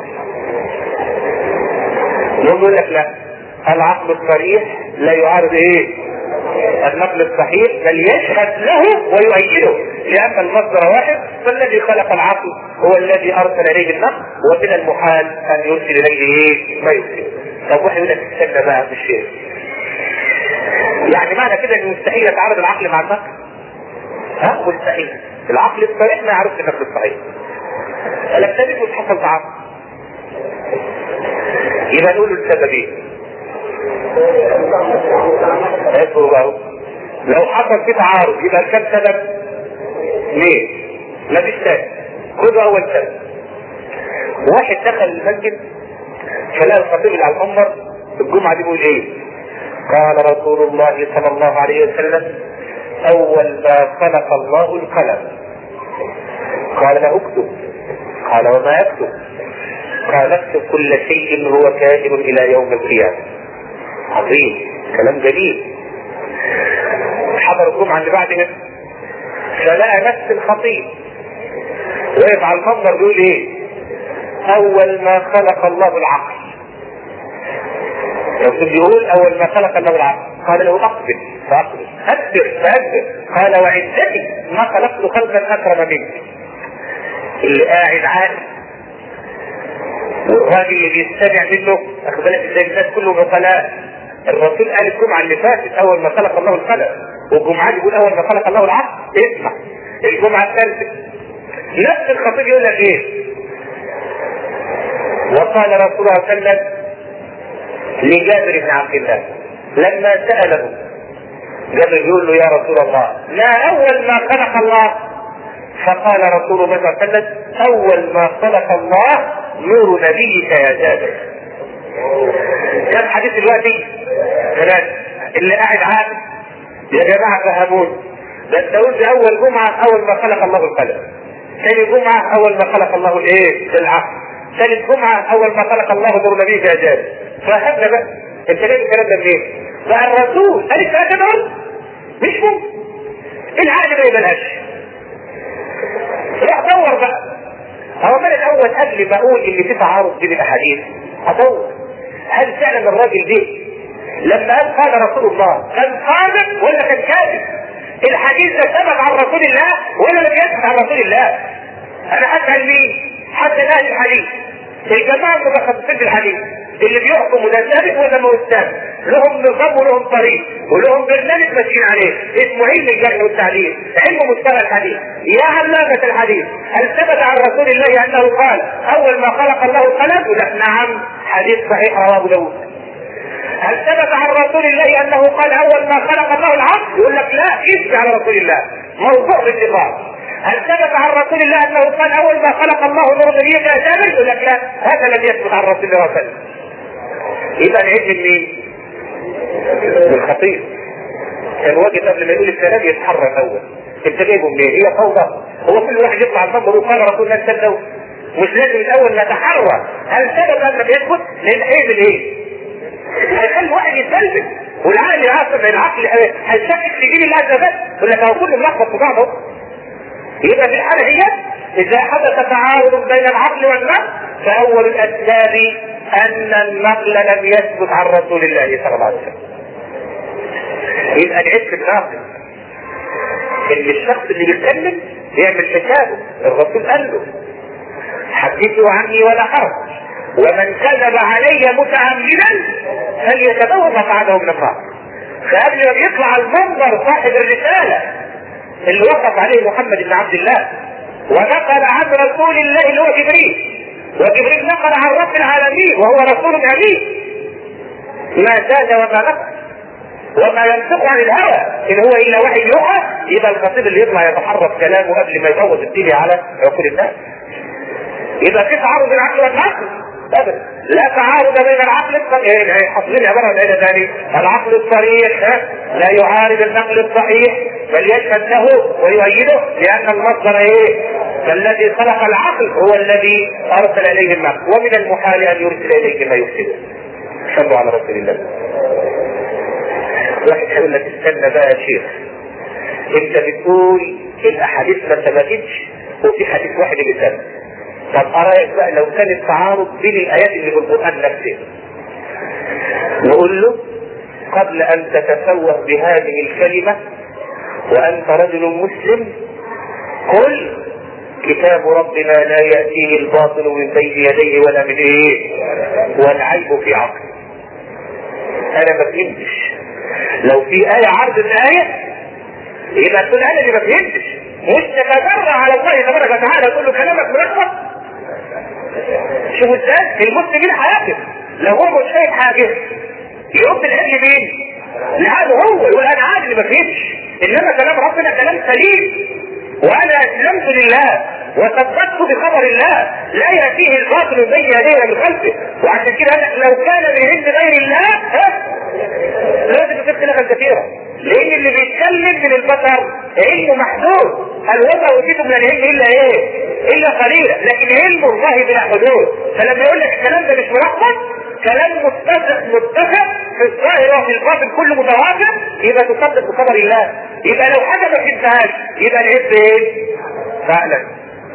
يقول لك لا العقل الصريح لا يعارض ايه النقل الصحيح بل يشهد له ويؤيده لان المصدر واحد فالذي خلق العقل هو الذي ارسل اليه النقل ومن المحال ان يرسل اليه ايه ما يرسل طب واحد يقول لك استنى بقى في الشيء يعني معنى كده ان مستحيل يتعارض العقل مع النقل ها مستحيل العقل الصريح ما يعرفش النقل الصحيح لم تجد مش حصل تعارض يبقى نقول له السببين اذكروا بقى لو حصل في تعارض يبقى كم سبب؟ ليه؟ ما فيش سبب خذوا اول سبب واحد دخل المسجد فلقى الخطيب اللي على المنبر الجمعه دي بيقول ايه؟ قال رسول الله صلى الله عليه وسلم اول ما خلق الله القلم قال له اكتب قال وما اكتب قال اكتب كل شيء هو كائن الى يوم القيامه عظيم كلام جميل حضر الجمعه اللي بعدها فلقى نفس الخطيب وقف على المنبر بيقول ايه اول ما خلق الله العقل الرسول بيقول اول ما خلق الله العقل قال له اقبل فاقبل ادبر فادبر قال وعزتي ما خلقت خلقا اكرم منك اللي قاعد عاقل والراجل اللي بيستمع منه اخد بالك ازاي الناس كلهم عقلاء الرسول قال الجمعه اللي فاتت اول ما خلق الله القلم والجمعه دي بيقول اول ما خلق الله العقل اسمع الجمعه الثالثه نفس الخطيب يقول لك ايه وقال رسول الله صلى الله عليه وسلم لجابر بن عبد الله لما سأله جابر يقول له يا رسول الله ما أول ما خلق الله فقال رسول الله صلى الله عليه وسلم أول ما خلق الله نور نبيك يا جابر كم حديث دلوقتي؟ ثلاثة اللي قاعد عارف يا جماعة فهمون ده انت قلت أول جمعة أول ما خلق الله القلم ثاني جمعة أول ما خلق الله الإيه؟ العقل ثالث جمعة أول ما خلق الله نور نبيك يا جابر فهمنا بقى انت جايب الكلام ده منين؟ بقى الرسول قال الثلاثة دول مش ممكن العقل ما يبلاش روح دور بقى هو من الاول قبل ما اقول ان في تعارض بين الاحاديث ادور هل فعلا الراجل ده لما قال قال رسول الله كان صادق ولا كان كاذب؟ الحديث ده ثبت عن رسول الله ولا لم يثبت عن رسول الله؟ انا اسال مين؟ حتى اهل الحديث الجماعه المتخصصين في الحديث اللي بيحكموا ده ثابت ولا ما هو ثابت لهم نظام ولهم طريق ولهم برنامج ماشيين عليه اسمه علم الجرح والتعديل علم مصطلح الحديث يا علامة الحديث هل ثبت عن رسول الله انه قال اول ما خلق الله القلم يقول لك نعم حديث صحيح رواه ابو داود هل ثبت عن رسول الله انه قال اول ما خلق الله العبد يقول لك لا اثبت على رسول الله موضوع باتفاق هل ثبت عن رسول الله انه قال اول ما خلق الله نور نبيك يا جابر يقول لك لا هذا لم يثبت عن رسول الله صلى الله عليه وسلم يبقى العلم منين؟ من الخطيب كان واجب قبل ما يقول الكلام يتحرك اول انت جايبه منين؟ هي فوضى هو كل واحد يطلع المنبر وقال رسول الله صلى مش لازم الاول نتحرك هل ثبت ام لم يثبت؟ لان ايه بالايه؟ هيخلي الواحد يتسلم والعقل يعصب العقل هيشكك في دين الله عز وجل يقول لك هو كله ملخبط في بعضه يبقى في الحاله هي اذا حدث تعارض بين العقل والنقل فاول الاسباب ان النقل لم يثبت عن رسول الله صلى الله عليه وسلم يبقى العلم الناقل ان الشخص اللي بيتكلم يعمل حسابه الرسول قال له حدثوا عني ولا حرج ومن كذب علي متعمدا فليتبوأ مقعده من النار فقبل ما يطلع المنبر صاحب الرسالة اللي وقف عليه محمد بن عبد الله ونقل عن رسول الله اللي هو جبريل وجبريل نقل عن رب العالمين وهو رسول امين ما زاد وما نقص وما ينطق عن الهوى ان هو الا وحي يوحى يبقى الخطيب اللي يطلع يتحرك كلامه قبل ما يبوظ الدنيا على عقول الناس يبقى في تعارض العقل والعقل ابدا لا تعارض بين العقل الصريح حافظين عباره عن ايه ثاني العقل الصريح لا يعارض النقل الصحيح بل يشهد له ويؤيده لان المصدر ايه الذي خلق العقل هو الذي ارسل اليه النقل ومن المحال ان يرسل اليه ما يفسده صلوا على رسول الله واحد يقول لك استنى بقى يا شيخ انت بتقول الاحاديث ما ثبتتش وفي حديث واحد اللي ثبت طب ارايك بقى لو كان التعارض بين الايات اللي في القران نفسها نقول له قبل ان تتفوه بهذه الكلمه وانت رجل مسلم قل كتاب ربنا لا يأتيه الباطل من بين يديه ولا من ايه والعيب في عقله انا ما فهمتش لو في آية عرض الآية يبقى تقول أنا اللي ما فهمتش مش تتبرع على الله تبارك وتعالى تقول له كلامك ملخبط شوف ازاي المسلمين هيقف لو هو مش شايف حاجة يرد العلم مين؟ لهذا هو يقول انا عادي اللي ما فهمتش انما كلام ربنا كلام سليم وانا اسلمت لله وصدقت بخبر الله لا ياتيه الباطل بين يديه من خلفه وعشان كده انا لو كان من عند غير الله ها لازم يصير خلافا كثيرا لان اللي بيتكلم من البشر علمه محدود هل وما اوتيتم من العلم الا ايه؟ الا قليلا لكن علم الله بلا حدود فلما يقول لك الكلام ده مش ملخص كلام متفق متفق في الظاهر وفي الباطن كله متوافق يبقى تصدق بخبر الله يبقى لو حاجه ما فهمتهاش يبقى العلم ايه؟ فعلا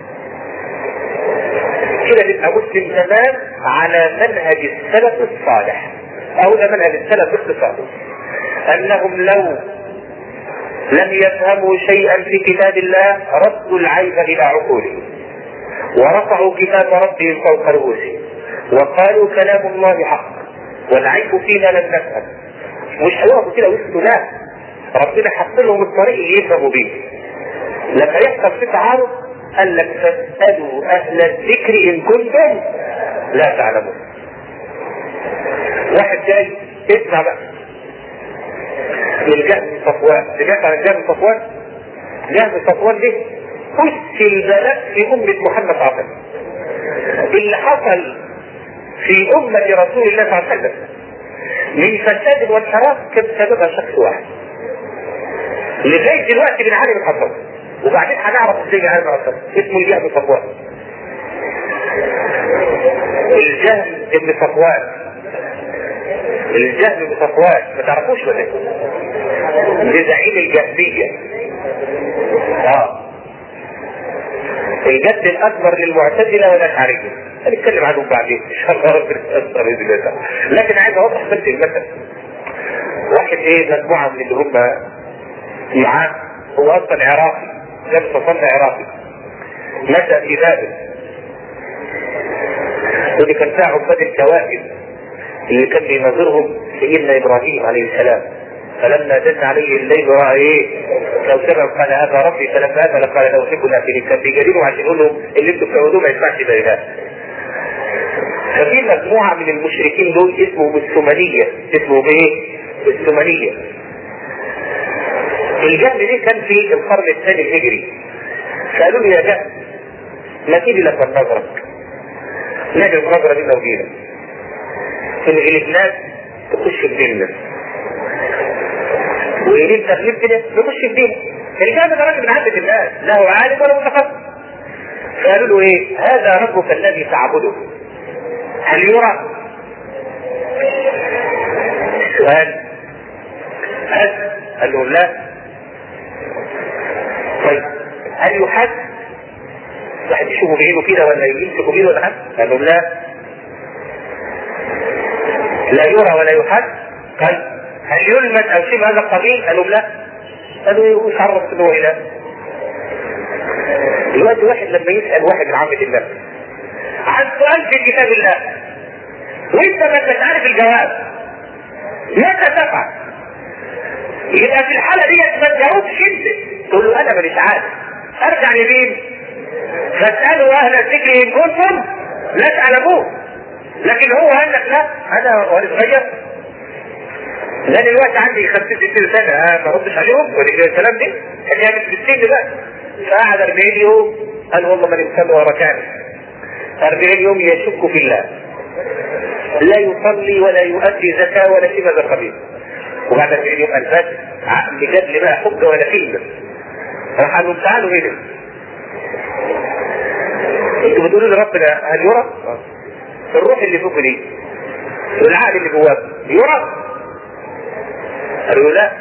كده تبقى مسلم تمام على منهج السلف الصالح او ده منهج السلف باختصار انهم لو لم يفهموا شيئا في كتاب الله ردوا العيب الى عقولهم ورفعوا كتاب ربهم فوق رؤوسهم وقالوا كلام الله حق والعيب فينا لم نفهم مش هيقفوا كده ويسكتوا لا ربنا حط لهم الطريق اللي يفهموا بيه لما يحصل في تعارض قال لك فاسالوا اهل الذكر ان كنتم لا تعلمون واحد جاي اسمع بقى الجهم صفوان سمعت عن الجهم صفوان؟ جهم صفوان ده أس البلاء في أمة محمد صلى الله عليه وسلم اللي حصل في أمة رسول الله صلى الله عليه وسلم من فساد وانحراف كان سببها شخص واحد لغاية دلوقتي بنعاني من حصل وبعدين هنعرف ازاي بنعاني من حصل اسمه الجهم صفوان الجهم ابن صفوان الجهم ابن صفوان ما تعرفوش ولا ايه؟ لزعيم الجهمية اه الجد الاكبر للمعتزله والاشعريه هنتكلم عنهم بعدين ان شاء الله ربنا يستر باذن الله لكن عايز اوضح بس المثل واحد ايه مجموعه من اللي هم معاه هو اصلا عراقي لم تصنع عراقي نشا في بابل ودي كان فيها عباد الكواكب اللي كان بيناظرهم سيدنا ابراهيم عليه السلام فلما دل عليه الليل راى ايه كوكبا قال هذا ربي فلما اتى قال لو احب الافلين كان بيجادلوا عشان يقول لهم اللي انتم بتعبدوه ما ينفعش ده اله ففي مجموعه من المشركين دول اسمهم السمنيه اسمهم ايه؟ السمنيه الجهل دي كان في القرن الثاني الهجري فقالوا له يا جهل ما تيجي لك نظرك نادي النظره دي لو جينا ان الناس تخش الجنه ويريد تغليب كده نخش في دين الإجابة ده راجل من عدة الناس لا هو عالم ولا متخصص قالوا له ايه هذا ربك الذي تعبده هل يرى السؤال هل قال لهم لا طيب هل يحد واحد يشوفه بعينه كده ولا يمسكه بيده ولا حد قال لهم لا لا يرى ولا يحد قال هل يلمس او شيء من هذا القبيل؟ قالوا لا. قالوا مش عرف ان هو اله. دلوقتي واحد لما يسال واحد من عامة الناس عن سؤال في كتاب الله وانت ما انتش عارف الجواب ماذا تفعل؟ يبقى في الحالة دي ما تجاوبش انت تقول له انا مانيش عارف ارجع لمين؟ فاسألوا اهل الذكر ان كنتم لا تعلمون لكن هو قال لك لا انا وانا صغير لا دلوقتي عندي 50 60 سنه ما ردش عليهم ولا الكلام دي اللي هي مش بالسن بقى فقعد 40 يوم قال والله ما نكتب ورا كان 40 يوم يشك في الله لا يصلي ولا يؤدي زكاه ولا شيء من هذا القبيل وبعد 40 يوم قال بس عقل جاب لي بقى حجه ولا كلمه راح قال لهم تعالوا هنا انتوا بتقولوا لربنا هل يرى؟ الروح اللي فوق دي والعقل اللي جواك يرى؟ قالوا لا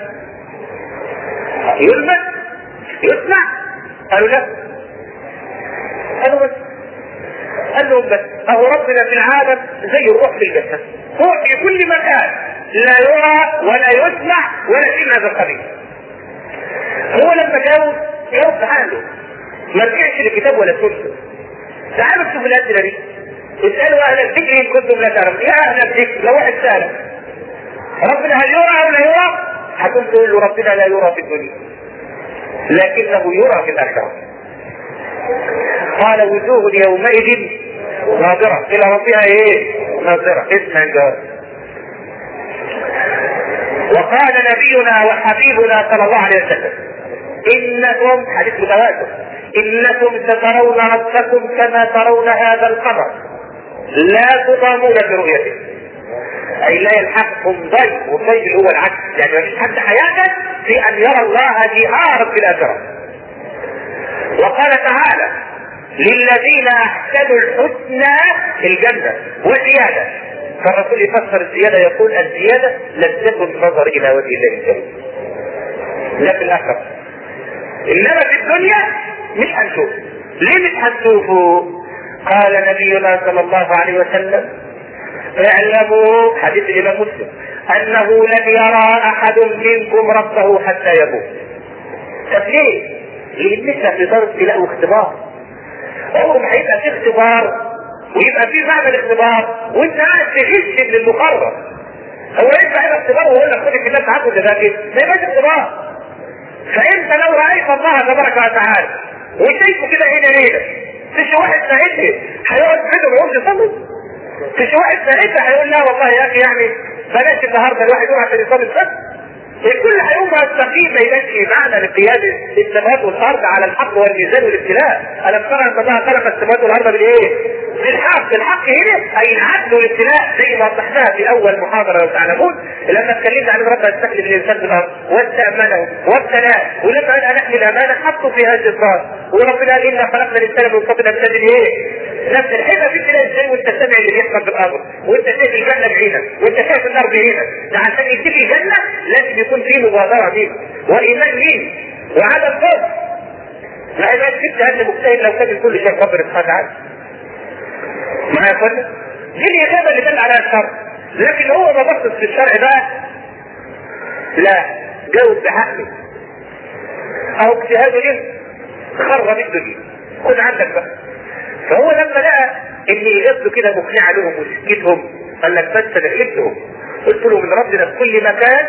يلمس يسمع قالوا لا قالوا بس قال لهم بس اهو ربنا في العالم زي الروح في الجسد هو في كل مكان لا يرى ولا يسمع ولا شيء من هذا القبيل هو لما جاوب جاوب تعالوا ما رجعش لكتاب ولا سنه تعالوا شوفوا الاسئله دي اسالوا اهل الذكر ان كنتم لا تعلمون يا اهل الذكر لو واحد سال ربنا هل يرى او لا يرى؟ هتقوم تقول له ربنا لا يرى في الدنيا لكنه يرى في الاخره قال وجوه يومئذ ناظرة إلى ربها إيه؟ ناظرة اسمها الجواب وقال نبينا وحبيبنا صلى الله عليه وسلم إنكم حديث متواتر إنكم سترون ربكم كما ترون هذا القمر لا تضامون برؤيته أي لا يلحقكم ضيف والضيف اللي هو العكس يعني ما فيش حد حياته في أن يرى الله جهارا في الآخرة وقال تعالى للذين احسنوا الحسنى في الجنه وزياده فالرسول يفسر الزياده يقول الزياده لذة النظر الى وجه الله الكريم لا في الاخره انما في الدنيا مش هنشوف ليه مش هنشوفه قال نبينا صلى الله عليه وسلم اعلموا حديث الامام مسلم انه لن يرى احد منكم ربه حتى يموت طب ليه؟ لان احنا في دار ابتلاء واختبار عمره ما هيبقى في اختبار ويبقى في معنى الاختبار وانت قاعد تغش من المقرر هو انت هيبقى اختبار ويقول لك خد الكتاب تعبد ده كده ما يبقاش اختبار فانت لو رايت الله تبارك وتعالى وشايفه كده هنا ليله مش واحد ساعتها هيقعد كده ما يقولش يصلي مش واحد ساعتها هيقول لا والله يا اخي يعني بلاش النهارده الواحد يروح عشان يصلي الفجر الكل هيقوم مستقيم ما يبانش معنى لقياده السماوات والارض على الحق والميزان والابتلاء الم ترى ان الله خلق السماوات والارض بالايه؟ بالحق الحق هنا اي العدل والابتلاء زي ما وضحناها في اول محاضره لو تعلمون لما اتكلمنا عن ربنا يستخلف الانسان في الارض واستامنه وابتلاه ولما قال نحمل الامانه حطوا في هذه الراس وربنا قال انا خلقنا الانسان من قبل ان ايه؟ نفس الحيطه في كده ازاي وانت سامع اللي بيحصل في الامر وانت شايف الجنه بعينك وانت شايف النار بعينك ده عشان يتفق الجنه لازم يكون في مبادره دي وايمان مين وعدم خوف لا يبقى كنت هذا مجتهد لو كان الكل شايف ربنا سبحانه وتعالى ما يا اخوانا دي الاجابه اللي دل عليها الشرع لكن هو ما بصص في الشرع بقى لا جاوب بحقه او اجتهاده ايه خرب الدنيا خد عندك بقى فهو لما لقى ان اجابته كده مقنعه لهم وسكتهم قال لك بس انا فهمتهم قلت له من ربنا في كل مكان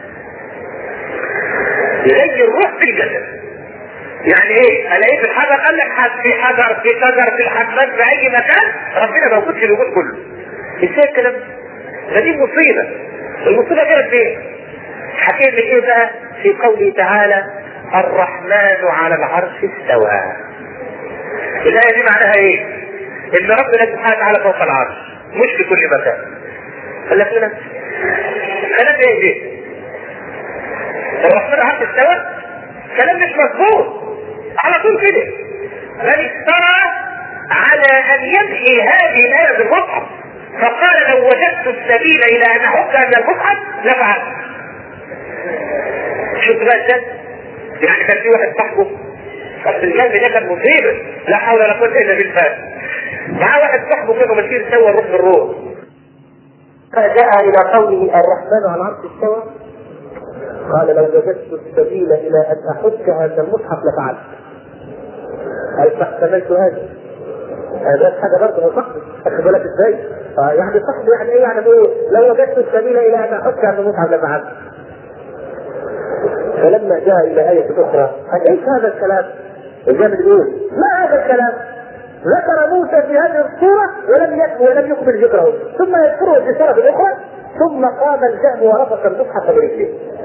زي الروح في الجسد يعني ايه؟ الاقيه في الحجر قال لك في حجر في شجر في الحمام في اي مكان ربنا موجود في الوجود كله. ازاي الكلام ده؟ دي مصيبه. المصيبه كانت فين؟ حكينا ايه بقى؟ في قوله تعالى الرحمن على العرش استوى. الآية دي معناها ايه؟ ان ربنا سبحانه وتعالى فوق العرش مش في كل مكان. قال لك لنا كلام ايه ده؟ الرحمن على العرش استوى؟ كلام مش مظبوط على طول كده بل افترى على ان يمحي هذه الايه بالمصحف فقال لو وجدت السبيل الى ان احك من المصحف لفعلت شوف بقى ازاي يعني كان في واحد صاحبه بس الكلب ده كان مصيبه لا حول ولا قوه الا بالله معاه واحد صاحبه كده مسير سوى الروح بالروح فجاء الى قوله الرحمن على العرش استوى قال لو وجدت السبيل الى ان احك هذا المصحف لفعلت قال فاحتملت هذا هذا حاجه برضه صح خد بالك ازاي آه يعني صحب يعني ايه يعني ايه لو وجدت السبيل الى ان احك ان مصعب لما عبد فلما جاء الى آية أخرى قال ايش هذا الكلام؟ الجامد يقول ما هذا الكلام؟ ذكر موسى في هذه الصورة ولم يكمل ولم يكمل ذكره ثم يذكره في الصورة الأخرى ثم قام الجهم ورفق المصحف برجله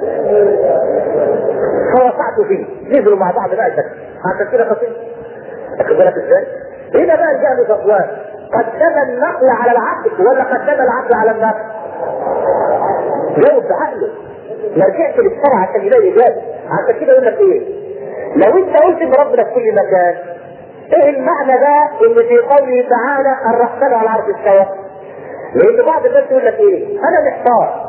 فوقعت فيه نزلوا مع بعض بقى شكل عشان كده خطير واخد بالك ازاي؟ هنا بقى الجهم صفوان قدم النقل على العقل ولا قدم العقل على النقل؟ جاوب بعقله ما رجعش للشرع عشان يلاقي اجابه عشان كده يقول لك ايه؟ لو انت قلت ان ربنا في كل مكان ايه المعنى ده ان في قوله تعالى الرحمن على العرش استوى؟ لان بعض الناس يقول لك ايه؟ انا محتار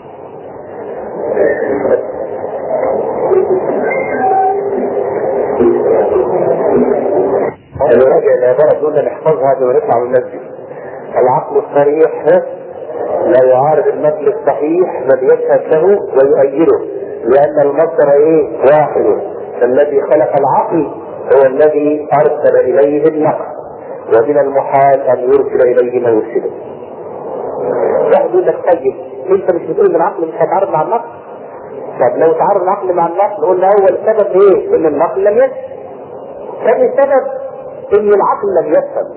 اللي راجع العبارة تقول نحفظها قبل ما نطلع من المسجد العقل الصريح لا يعارض النقل الصحيح بل يشهد له ويؤيده لأن المصدر إيه؟ واحد فالذي خلق العقل هو الذي أرسل إليه النقل ومن المحال أن يرسل إليه ما يرسله. واحد يقول لك طيب أنت مش بتقول إن العقل مش هيتعارض مع النقل؟ طب لو تعارض العقل مع النقل قلنا أول سبب إيه؟ إن النقل لم يفهم. ثاني سبب إن العقل لم يفهم.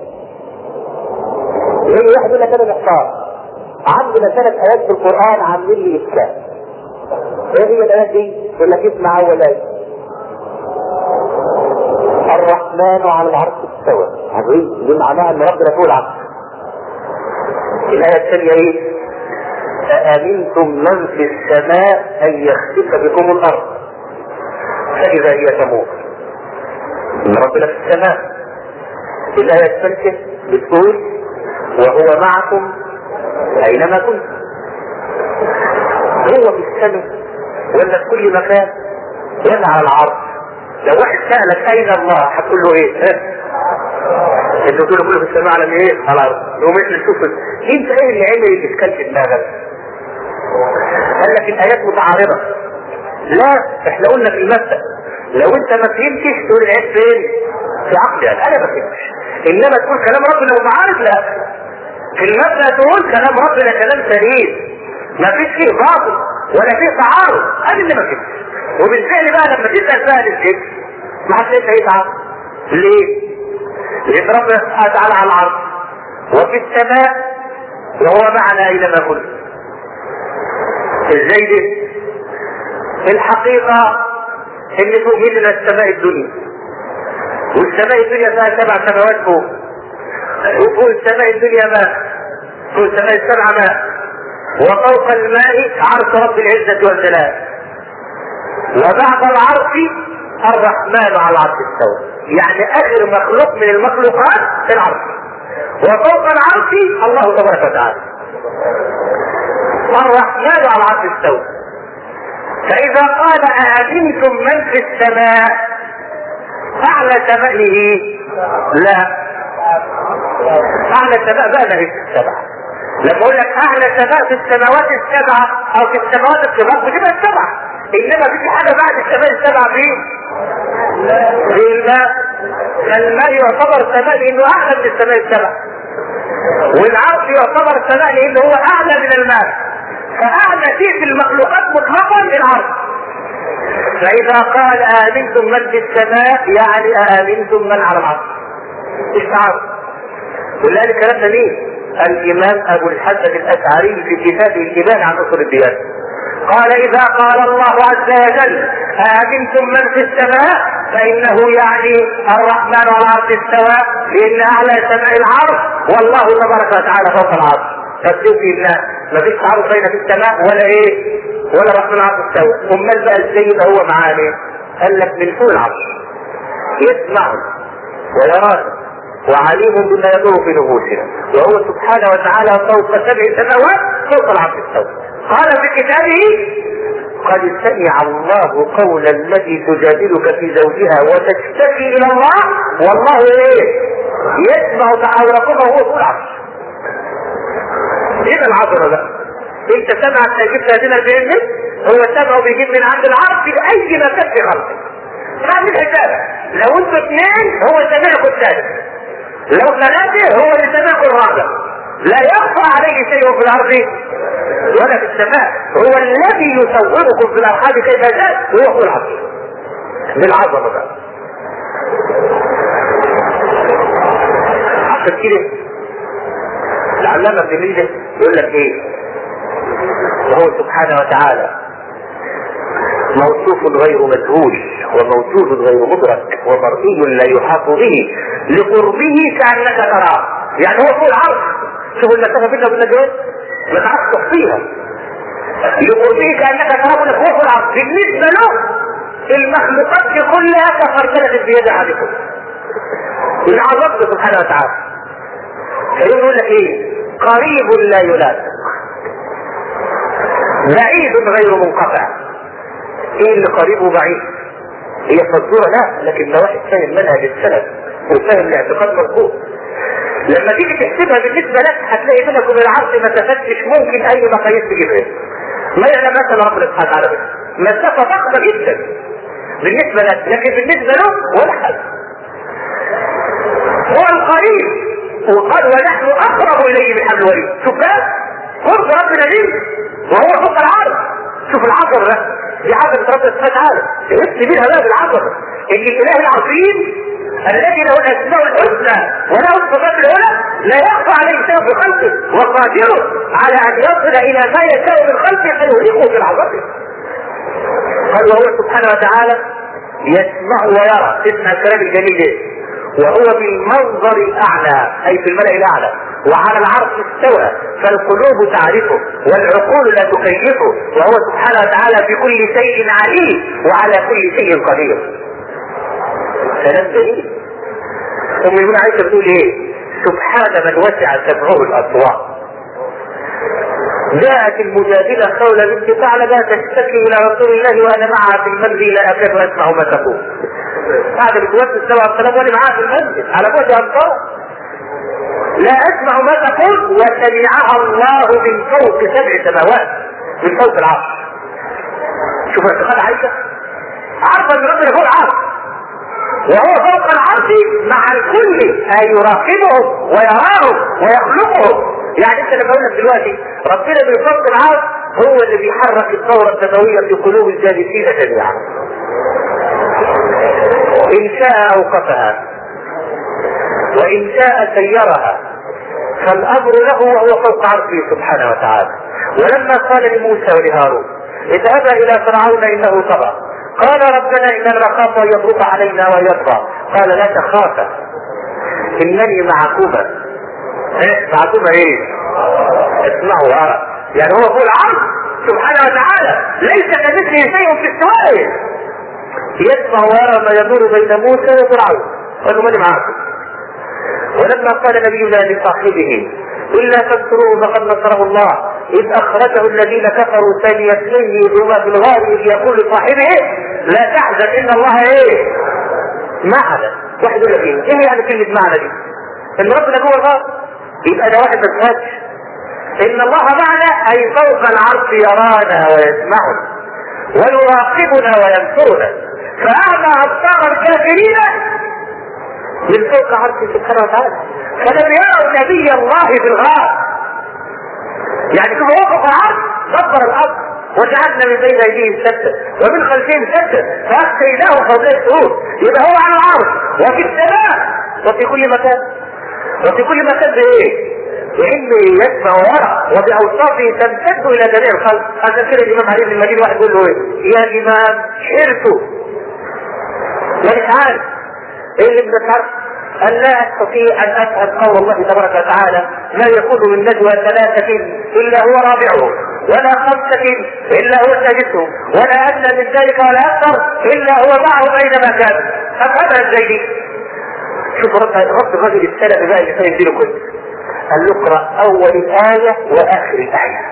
يجي واحد يقول لك أنا محتار. عندنا ثلاث آيات في القرآن عاملين لي إشكال. ايه هي الايات دي؟ يقول لك اسمع اول ايه. الرحمن على العرش استوى. عظيم دي معناها ان ربنا فوق العرش. الايه الثانيه ايه؟ أأمنتم من في السماء أن يخسف بكم الأرض فإذا هي تموت. إن ربنا في السماء. الآية الثالثة بتقول وهو معكم أينما كنتم. هو في السماء ولا في كل مكان ولا على العرض لو واحد سألك أين الله هتقول له إيه؟ ها؟ انت تقول له كله في السماء على ايه؟ على الارض يقوم احنا نشوف انت ايه اللي عمل اللي اتكلم في دماغك؟ قال لك الايات متعارضه لا احنا قلنا في المبدا لو انت ما فهمتش تقول العيب فين؟ في عقلي انا انا ما فهمتش انما تقول كلام ربنا متعارض لا في المبدا تقول كلام ربنا كلام سليم ما فيش فيه باطل ولا فيه تعارض ادي اللي ما فهمتش وبالفعل بقى لما تسال سهل الذكر ما هتلاقي هيتعب ليه؟ لان ربنا سبحانه وتعالى على العرض وفي السماء وهو معنا اينما كنا ازاي دي؟ الحقيقه ان فوق مننا السماء الدنيا والسماء الدنيا فيها سبع سماوات فوق وفوق السماء الدنيا ماء فوق السماء السبع ماء وفوق الماء عرش رب العزة والجلال وبعد العرش الرحمن على العرش استوى يعني اخر مخلوق من المخلوقات في العرش وفوق العرش الله تبارك وتعالى الرحمن على العرش استوى فاذا قال أأمنتم من في السماء اعلى سمائه لا اعلى سماء بقى ما هي السبعه لما اقول لك اعلى سماء في السماوات السبعه او في السماوات الكبار بتبقى السبعه انما في حاجه بعد السماء السبعه في في الماء الماء يعتبر سماء لانه اعلى من السماء السبعه والعرش يعتبر سماء لانه هو اعلى من الماء فاعلى شيء في المخلوقات مطلقا العرش فاذا قال امنتم من في السماء يعني امنتم من على العرش استعار ولذلك كلامنا مين؟ الامام ابو الحسن الاشعري في كتابه الابان عن اصول الديانه قال اذا قال الله عز وجل امنتم من في السماء فانه يعني الرحمن على العرش استوى لان اعلى سماء العرش والله تبارك وتعالى فوق العرش فتشوف الله ما فيش تعارض بين في السماء ولا ايه ولا الرحمن على العرش استوى امال بقى ازاي يبقى هو معاه قال لك من فوق العرش يسمع ويرانا وعليم بما يدور في نفوسنا وهو سبحانه وتعالى فوق سبع سماوات فوق العرش استوى قال في كتابه قد سمع الله قول التي تجادلك في زوجها وتشتكي الى الله والله ايه يسمع تحاوركما وهو فوق العرش ايه العذر ده انت سمع تجيب هذين البيت هو سمعه بيجيب من عند العرش باي مكان في خلقه فاهم الحساب لو انتوا اثنين هو سمعكم الثالث لو ثلاثة هو اللي سمعكم الرابع لا يخفى عليه شيء في الارض ولا في السماء هو الذي يصوركم في الارحام كيف شاء وهو هو العظيم بالعظمه بقى عشان كده العلامة ابن ميزة يقول لك ايه وهو سبحانه وتعالى موصوف غير مجهول وموجود غير مدرك ومرئي لا يحاط به لقربه كانك تراه يعني هو فوق العرش شوف المسافه بيننا وبين الجواز ما تعرفش تحصيها لقربه كانك تراه هو فوق العرش بالنسبه له المخلوقات دي كلها كفرتلت بيد احدكم من عظمته سبحانه وتعالى فيقول لك ايه قريب لا يلاك بعيد غير منقطع ايه اللي قريب وبعيد هي فزوره لا لكن لو واحد فاهم منهج السلف وفاهم الاعتقاد مظبوط لما تيجي تحسبها بالنسبه لك هتلاقي بينك وبين العرض مسافات مش ممكن اي مقاييس تجيبها ما يعلم مثلا ربنا سبحانه وتعالى مسافه ضخمه جدا بالنسبه لك لكن بالنسبه له ولا حاجه هو القريب وقال ونحن اقرب اليه من حبل الوريد شوف بقى قرب ربنا ليه وهو فوق العرض شوف العظمه ده دي عظمه ربنا سبحانه وتعالى تحس بيها بقى بالعظمه ان الاله العظيم الذي له الاسماء الحسنى وله الصفات العلى لا يخفى عليه شيء في خلقه وقادر على ان يصل الى ما يشاء من خلقه فيهلكه في العظمه قال وهو سبحانه وتعالى يسمع ويرى اسمع الكلام الجميل ده وهو بالمنظر الاعلى اي في الملأ الاعلى وعلى العرش استوى فالقلوب تعرفه والعقول لا تكيفه وهو سبحانه وتعالى بكل شيء عليم وعلى كل شيء قدير كلام جميل ام من عائشه بتقول ايه سبحان من وسع سمعه الاصوات جاءت المجادلة خولة بنت ثعلبة تشتكي إلى رسول الله وأنا معها في المسجد لا أكاد أسمع ما تقول. بعد بتوفي السبع والسلام وأنا معها في المسجد على بعد أمطار. لا أسمع ما تقول وسمعها الله من فوق سبع سماوات من فوق العرش. شوف اعتقاد عائشة عارفة أن ربنا فوق العرش وهو فوق العرش مع الكل أي يراقبهم ويراهم ويخلقهم يعني انت لما اقول لك دلوقتي ربنا بيفضل العرض هو اللي بيحرك الثوره الدمويه في قلوب الجالسين جميعا. ان شاء اوقفها وان شاء سيرها فالامر له وهو فوق عرشه سبحانه وتعالى. ولما قال لموسى ولهارون اذهبا الى فرعون انه طغى قال ربنا اننا نخاف ان يضرب علينا ويطغى قال لا تخافا انني معكما معكما ايه اسمعوا وارى يعني هو فوق العرض سبحانه وتعالى ليس كمثله شيء في السماء يسمع ويرى ما يدور بين موسى وفرعون قالوا من معكم ولما قال نبينا لصاحبه إلا تنصروه فقد نصره الله إذ أخرجه الذين كفروا ثاني اثنين يدعوما في الغار إذ يقول لصاحبه لا تحزن إن الله إيه؟ معنا واحد يقول لك إيه؟ إيه يعني كلمة معنا دي؟ إن ربنا جوه الغار يبقى ده واحد ما سمعش ان الله معنا اي فوق العرش يرانا ويسمعنا ويراقبنا وينصرنا فاعمى ابصار الكافرين من فوق عرشه سبحانه وتعالى فلم يروا نبي الله في الغار يعني كما وقف العرش دبر الارض وجعلنا من بين ايديهم سدا ومن خلفهم سدا فاغشيناهم فوق السهول يبقى هو على العرش وفي السماء وفي كل مكان وفي كل مكان بايه؟ بعلم يسمع ويرى وباوصافه تمتد الى جميع الخلق عشان كده الامام علي بن المدينه واحد يقول له ايه؟ يا امام حرته مانيش عارف ايه اللي بدك عارف؟ أن لا أستطيع أن أفهم قول الله تبارك وتعالى ما يكون من نجوى ثلاثة إلا هو رابعهم ولا خمسة إلا هو سادسهم ولا أدنى من ذلك ولا أكثر إلا هو معهم أينما كان أفهمها إزاي دي؟ شوف رد رد الرجل السلفي بقى اللي كان يديله كله قال له اقرا اول الايه واخر الايه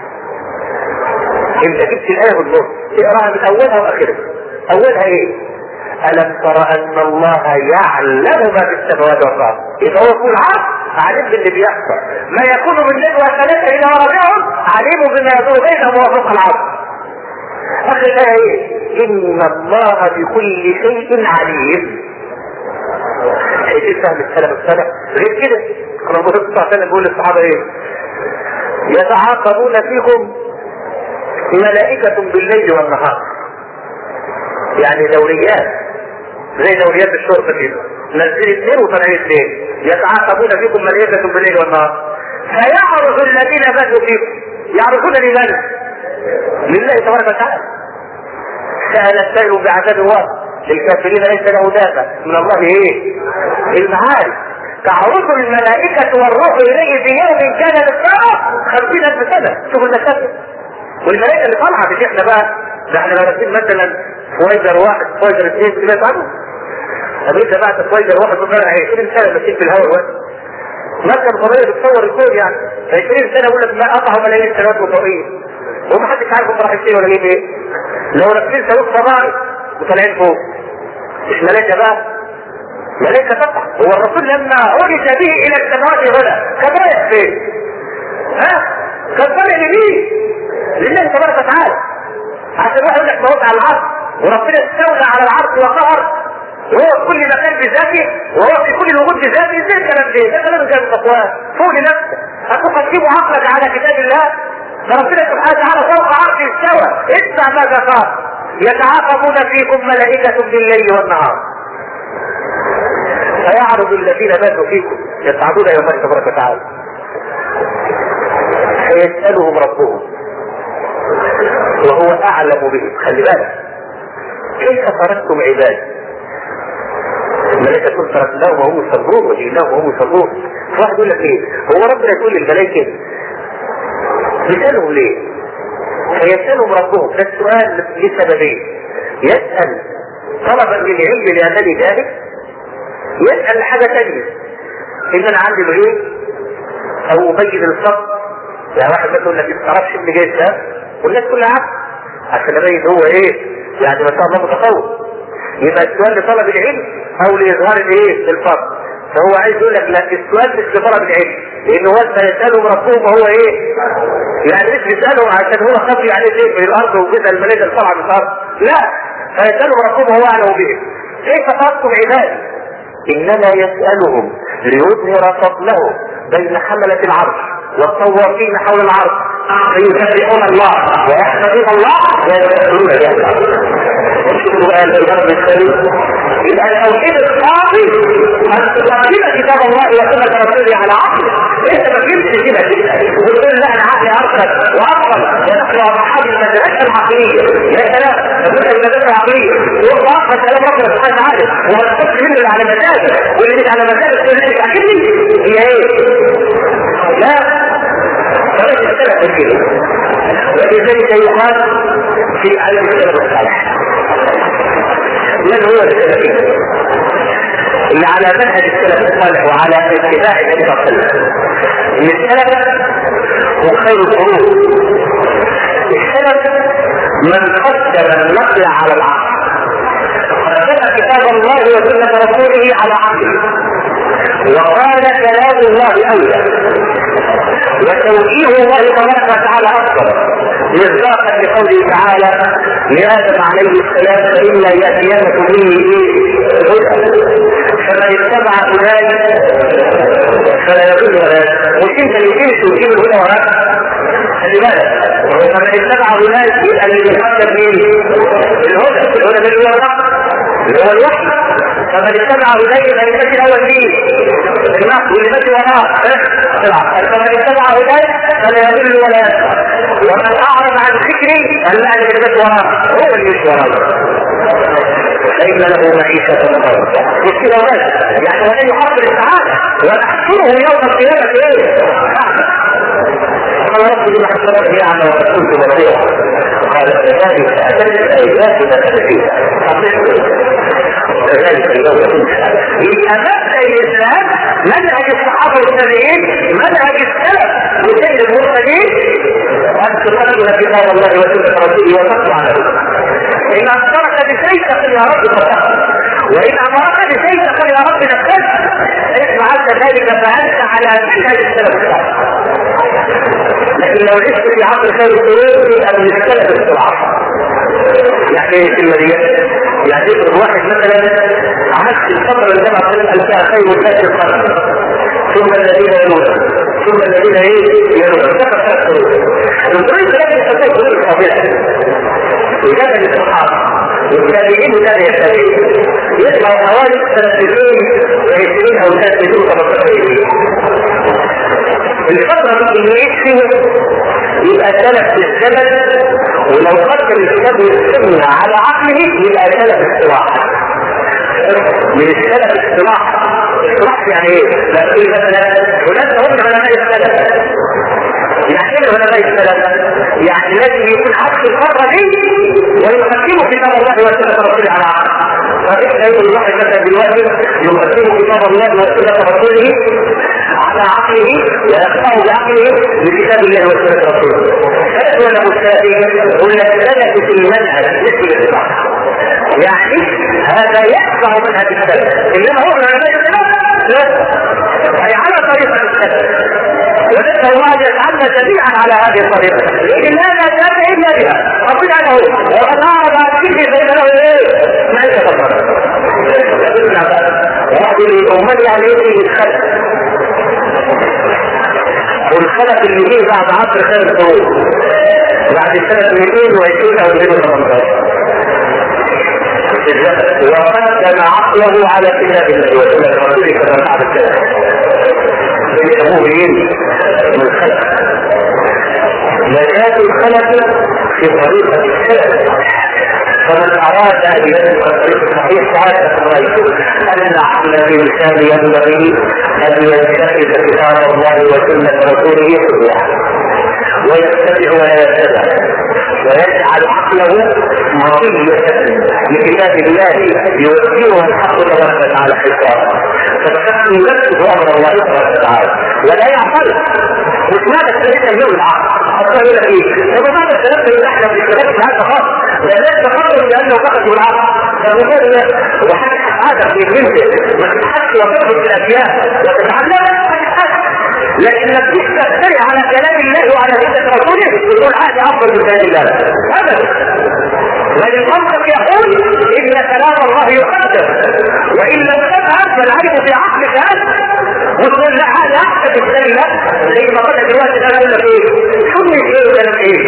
انت جبت الايه بالنص اقراها من اولها واخرها اولها ايه الم تر ان الله يعلم ما في السماوات والارض اذا هو يقول عرض عليم باللي بيحصل ما يكون من نجوى ثلاثه الى رابعهم عليم بما يدور بينهم وفوق العرض اخر الايه ايه ان الله بكل شيء عليم شايفين فهم السلف الصالح غير كده كان الرسول صلى الله عليه وسلم بيقول للصحابه ايه؟ يتعاقبون فيكم ملائكة بالليل والنهار يعني دوريات زي دوريات الشرطة كده نزل اثنين وطلعين اثنين يتعاقبون فيكم ملائكة بالليل والنهار فيعرف الذين باتوا فيكم يعرفون لمن؟ لله تبارك وتعالى سأل السائل بعذاب واقع للكافرين ليس له دافع من الله ايه؟ المعارف تعرض الملائكة والروح إليه في يوم كان مقداره خمسين ألف سنة شوف المسافة والملائكة اللي طالعة مش احنا بقى ده احنا رايحين مثلا فويجر واحد فويجر اثنين سمعت عنه؟ أمريكا بعت فويجر واحد وطلع 20 سنة ماشيين في الهواء الوقت مركب فضائية بتصور الكون يعني 20 سنة يقول لك ما قطعوا ملايين السنوات وفضائية ومحدش عارف هم رايحين فين ولا جايين ايه لو راكبين صاروخ فضائي وطالعين فوق مش ملائكة بقى ملائكة تقع هو الرسول لما عرج به الى السماوات هنا كان رايح فين؟ ها؟ كان طالع لمين؟ لله تبارك وتعالى عشان واحد يقول لك موت على العرش وربنا استولى على العرش وقهر وهو في كل مكان بذاته وهو في كل الوجود بذاته ازاي الكلام ده؟ ده كلام جاي من تقواه فوق لنفسك هتقدم عقلك على كتاب الله فربنا سبحانه وتعالى فوق عرش استوى اسمع ماذا قال يتعاقبون فيكم ملائكة بالليل والنهار فيعرض الذين ماتوا فيكم يصعدون يوم الله تبارك وتعالى فيسألهم ربهم وهو أعلم بهم خلي بالك كيف تركتم عبادي الملائكة تقول تركناهم وهم يصلون وجئناهم وهم يصلون واحد يقول لك ايه هو ربنا يقول للملائكة يسألهم ليه فيسألهم ربهم ده السؤال لسببين يسأل طلبا للعلم لأنني جاهل يسأل حاجة تانية إن أنا عندي العلم أو أبين الصف يعني واحد مثلا يقول لك ما تعرفش ابن جاي ده والناس كلها عارفة عشان أبين هو إيه يعني ما شاء الله متفوق يبقى السؤال لطلب العلم أو لإظهار الإيه الفضل فهو عايز يقول لك لا السؤال مش لطلب العلم لان هو سيسالهم ربهم وهو ايه؟ يعني مش بيسالهم عشان هو خفي عليه شيء من الارض وكده الملائكه اللي طالعه من الارض لا فيسالهم ربهم وهو اعلم بهم كيف تركتم عبادي؟ انما يسالهم ليظهر فضله بين حمله العرش والطوافين حول العرش فيسبحون الله ويحمدون الله ويذكرون الله السؤال في الأرض الكريم يبقى التوحيد الصافي أن تقدم كتاب الله وسنة رسوله على عقلك أنت ما جبتش كده وتقول لا أنا عقلي أرشد وأفضل ونحن أصحاب المدرسة العقلية يا سلام نقول المدرسة العقلية يقول أفضل كلام ربنا سبحانه وتعالى وما تحطش منه اللي على مزاجك واللي مش على مزاجك تقول لي تعجبني هي إيه؟ لا طريقة السلف كده ولذلك يقال في علم السلف الصالح من هو السلفي اللي على منهج السلف الصالح وعلى اتباع النبي صلى الله عليه وسلم ان السلف هو خير القرون السلف من قدم النقل على العقل قدم كتاب الله وسنة رسوله على عقله وقال كلام الله اولى وتوجيه الله تبارك وتعالى افضل مصداقا لقوله تعالى لادم عليه السلام فاما ياتينكم مني هدى فمن اتبع هداي فلا يضل ولا مش انت اللي تمشي وتجيب الهدى وراك خلي بالك فمن اتبع هداي يبقى اللي بيفكر مين؟ الهدى الهدى من اللي وراك اللي هو الوحي فمن اتبع هداي يبقى اللي ماشي الاول مين؟ النقل واللي ماشي وراه فمن اتبع هداي فلا يضل ولا يشقى ومن اعرض عن ذكري الا ان يجد وراه هو اللي مش وراه فإن له معيشة ضنكا مشكلة بس يعني ولن يحصل السعادة ونحشره يوم القيامة ايه؟ قال رب لما حصلت نعمة ورسولت بصيرا قال كذلك أتت آياتنا تنفيذا كذلك اليوم يبقى مبدا الاسلام منهج الصحابه والتابعين منهج السلف وسيد المرسلين ان تقدم كتاب الله وسنه رسوله وتقوى على إن أمرك بشيء فقل يا رب فتقل وإن أمرك بشيء فقل يا رب نفذ فإن فعلت ذلك فأنت على منهج السلف الصالح لكن لو عشت في عصر خير القرون يبقى من السلف الصراحه يعني ايه الكلمه دي؟ يعني افرض واحد مثلا عكس الفتره اللي جمع قال فيها خير الناس القرن ثم الذين يلونهم ثم الذين ايه يلونهم ذكر ثلاث قرون القرون ثلاثه تسمى قرون فاضله وكان الصحابه والتابعين كان يتابعين يطلع حوالي سنتين وعشرين او سنتين وثلاثين الفترة اللي يعيش فيها يبقى سلف في الزمن ولو فكر الكتاب والسنة على عقله يبقى سلف اصطلاح من السلف اصطلاح اصطلاح يعني ايه؟ لا تقول مثلا هناك هم علماء السلف يعني ايه علماء السلف؟ يعني لازم يكون عكس الفترة دي ويقدموا كتاب الله وسنة رسوله على عقله فإحنا يقول الواحد مثلا دلوقتي يقدم كتاب الله وسنة رسوله على عقله ويقطعه بعقله بكتاب الله وسنة رسوله فأسوى له الشافعي قلنا سلك في المنهج مثل الإطلاق يعني هذا يتبع منهج السلف انما هو العلماء السلف لا اي على طريقه السلف ونسال الله ان يجعلنا جميعا على هذه الطريقه لكن لا نجاب الا بها ربنا له وقد اعرض عن كله فان له ايه؟ ما يتفكر وهذه الامه يعني ايه الخلق والخلق اللي جه بعد عصر خير القرون بعد سنه 220 او 218 وقدم عقله على كتاب الله وسنة رسوله كما فعل السلف يسموه مين؟ من الخلق نجاة الخلق في طريقة السلف فمن أراد أن يسلك الطريق الصحيح فهذا رأيته أن العقل الإنسان ينبغي أن يتخذ كتاب الله وسنة رسوله كلها ويتبع ولا يتبع ويجعل عقله مطية لكتاب الله يوجهها الحق تبارك وتعالى حسابا فتكون ينفذ امر الله تبارك وتعالى ولا يعقل مش ماذا استفدت اليوم العقل حتى يقول لك ايه طب ماذا استفدت من احنا في الكلام في هذا خاص لان تفضل لانه فقط بالعقل فبالتالي وحاجه هذا في بنته ما تتحكي وتفرض في الاشياء وتتعلم لكنك تستفتري على كلام الله وعلى سنة رسوله وتقول هذا افضل من كلام الله ابدا بل المنطق يقول ان كلام الله يقدم وان لم تفهم فالعيب في عقلك انت وتقول لا هذا احسن من كلام الله زي ما قلت دلوقتي انا اقول لك ايه شو من ايه وكلام ايه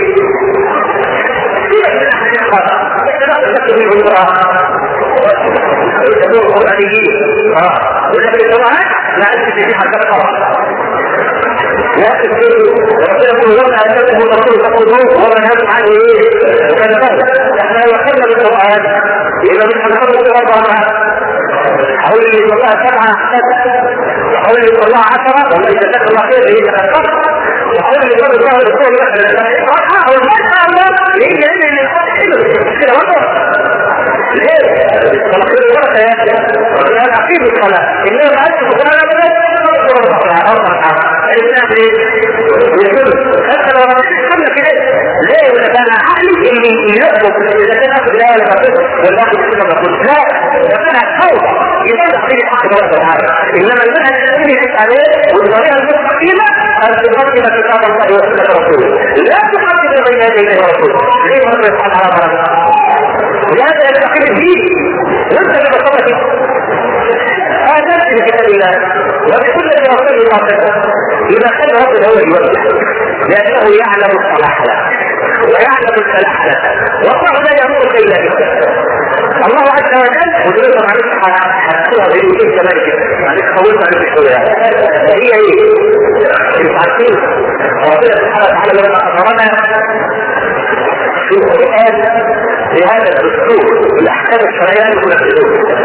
سيبك من احد الخطا انت لا تستخدم القران يسموه القرانيين اه يقول لك القران لا انت في حاجات خطا لكن ربنا يقول وما اتاكم الرسول فخذوه وما نهاكم عنه ايه؟ فانتهوا احنا لو اخذنا بالقران يبقى مش هنخلص الاربعه حول اللي يطلعها سبعه احسن وحول اللي يطلعها عشره وما اذا كان الله خير هي تخطط وحول اللي يطلع الله الرسول يقرأها او ما شاء الله ليه لان اللي يقرأ حلو كده برضه ليه؟ الخير بركه يا اخي ربنا قال اقيموا الصلاه انما ما انتم القران ابدا الاسلام ليه؟ يقول حتى لو ربنا كده ليه ولا كان عقلي اللي يقبض اذا كان اخذ الايه ولا اخذ ولا اخذ السنه ما اخذ لا ربنا خوف يقول تحصيل الحق تبارك وتعالى انما المنهج الذي يحس عليه والطريقه المستقيمه ان تقدم كتاب الله وسنه رسوله لا تقدم بين يدي الله ورسوله ليه ربنا سبحانه وتعالى لهذا يستقيم الدين وانت اللي بصدق هذا في كتاب الله وبكل ما يصل الله إذا كان ربنا هو يوجه لأنه يعلم الصلاح له ويعلم الفلاح له والله لا يمر إلا به الله عز وجل ودول معلش هتحطوها بين ايه كمان كده معلش خوفنا عليك شويه هي ايه؟ انتوا عارفين ربنا سبحانه وتعالى لما امرنا في القران بهذا الدستور الاحكام الشرعيه اللي ننفذوها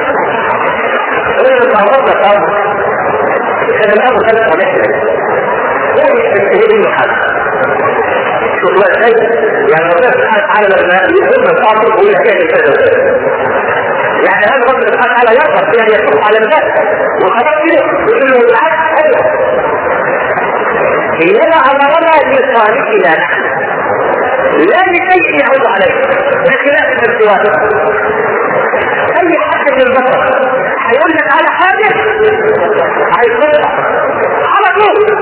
غير تعرضنا كان كان الامر كان صالحنا هو مش مستهل منه حد شوف بقى ازاي يعني ربنا سبحانه وتعالى لما يهم الفاضل يقول لك ايه كذا يعني هذا ربنا سبحانه وتعالى يقدر يعني يشوف على الناس وخلاص كده يقول له بالعكس حلو انما امرنا لصالحنا نحن لا لشيء يعود عليه بخلاف السواد اي حد من البشر هيقول لك على حاجه هيصدق على طول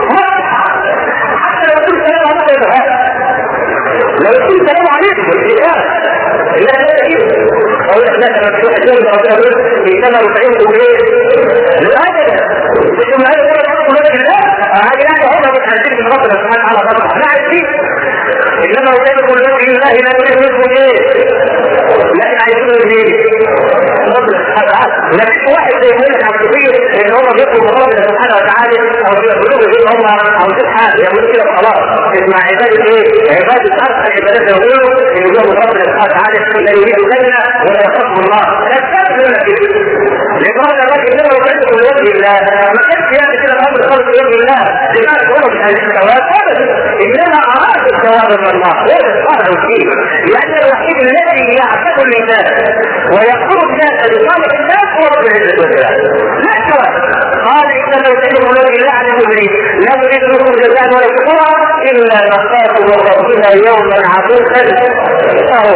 حتى لو قلت سلام عليكم يا لو قلت سلام عليكم لا لا كده اقول لك مثلا في واحد يوم ربنا يقول انما نطعمكم ايه؟ للاجل مش من هذا يقول لكم لك الله هذه يعني هم مش عايزين من ربنا سبحانه وتعالى ربنا احنا عايزين انما نطعمكم لوجه الله لا نريد منكم ايه؟ لكن عايزين ايه؟ ربنا سبحانه وتعالى لكن واحد زي يقول لك عبدالله ان هم بيطلبوا ربنا سبحانه وتعالى او بيقولوا ان هم عاوزين حاجه يعملوا كده خلاص اسمع عباده ايه؟ عباده ارقى العبادات يقولوا ان يقولوا ربنا سبحانه وتعالى لا يريد جنه ولا يخاف الله لا تفهم ولا كده لان هذا الراجل انما يكلف لوجه الله ما كانش يعني كده الامر خالص لوجه الله لماذا هو مش عايز الثواب ابدا انما اراد الثواب من الله هو سبحانه فيه لان الوحيد الذي يعتق الناس ويقر الناس لصالح الناس هو رب العزه والجلال لا سواء قال انما يكلف لوجه الله عن المؤمنين لا نريد منكم جزاء ولا شكورا الا نخاف من ربنا يوما عبوسا اهو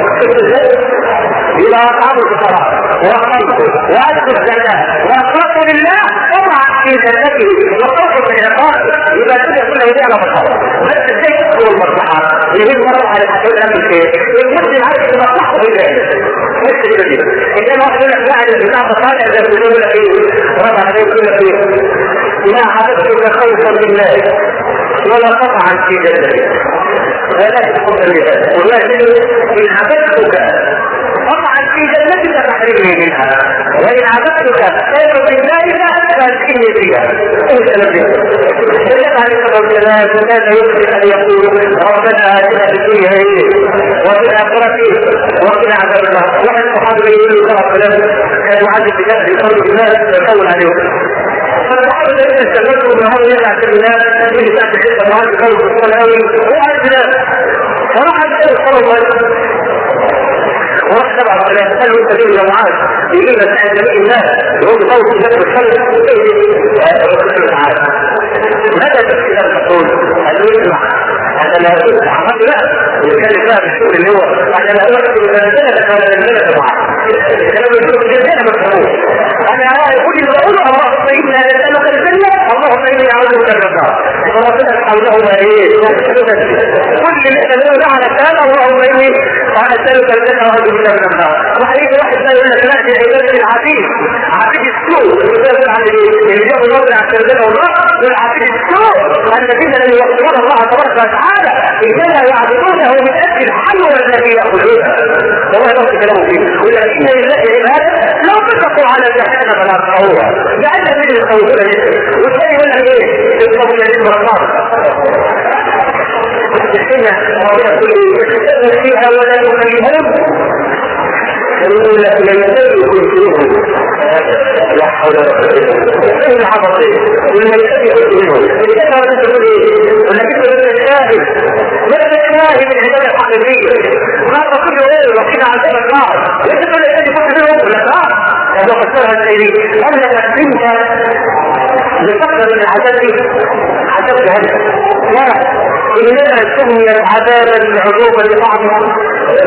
إذا أطعموا الفقراء وأقمتوا وأدوا الزكاة وأخلصوا لله طمعا في جنته وخوفا من العقاب يبقى الدنيا كلها يديها على مصلحة بس ازاي تدخل المصلحة؟ اللي هي المصلحة اللي هتقول لها من خير المسلم عارف ان مصلحته في ذلك مش كده كده انما واحد يقول لك لا ده بتاع مصالح ده بيقول لك ايه؟ رفع عليه يقول لك ايه؟ لا عبدتك خوفا بالله ولا طمعا في جنته ولا تكون لذلك ولكن ان عبدتك طبعا في جنتك تحرمني منها وان عبدتك خير من ذلك فادخلني فيها ايش الذي النبي عليه الصلاه والسلام كان يخرج ان يقول ربنا اتنا في الدنيا ايه وفي الاخره وقنا عذاب النار واحد صحابي يقول له صلى الله عليه وسلم كان يعذب بجهل يقول الناس يقول عليهم فالصحابه الذين استمروا ان هو يرجع في الناس يجي تحت حته معاه يقول الصلاه وقال بلاد فراح النبي صلى الله عليه وسلم وراح تبع الصلاه قال له انت ليه يا معاذ يقول لك عند جميع الناس يقول له قوي جنب الخلق الرسول تعالى ماذا تفكر تقول؟ قال له اسمع انا لا عملت لا وكان بقى بالشغل اللي هو انا لا اؤكد من الجنه ولا من الجنه معاه الكلام اللي في الجنه مفهوم انا يقول لي بقول اللهم انا نسالك الجنه اللهم اني اعوذ بك من النار فربنا حولهما ايه؟ كل اللي احنا ده على كلام اللهم اني اسالك الجنه واعوذ بك من النار وهيجي واحد لا يقول لك لا دي عباده العبيد عبيد السوء اللي جابوا الوضع عشان الجنه والنار دول عبيد السوء الذين لا يوحدون الله تبارك وتعالى انما يعبدونه من اجل الحلوى التي ياخذونها والله نفس كلامه فيه ولكن لله عباده لو اتفقوا على جهنم فلا تقوها لان من يخوفون والثاني يقول لك ايه؟ يطلبوا يجيب النار السنة ويقول فيها ولا يكلمون يقول لك لا يملك لا حول ولا قوة الا بالله ايه العبط ايه؟ ولا يملك منهم انت ما تقول ايه؟ ولكن انت الشاهد مثل الشاهد من العبادة الحقيقية مرة كل ايه وحين عذاب النار انت تقول لك انت كنت منهم ولا لا؟ هذا فسرها السيدي قال لك انت بفكر من العذاب دي عذاب جهنم لا انما سميت عذابا عقوبة لبعضها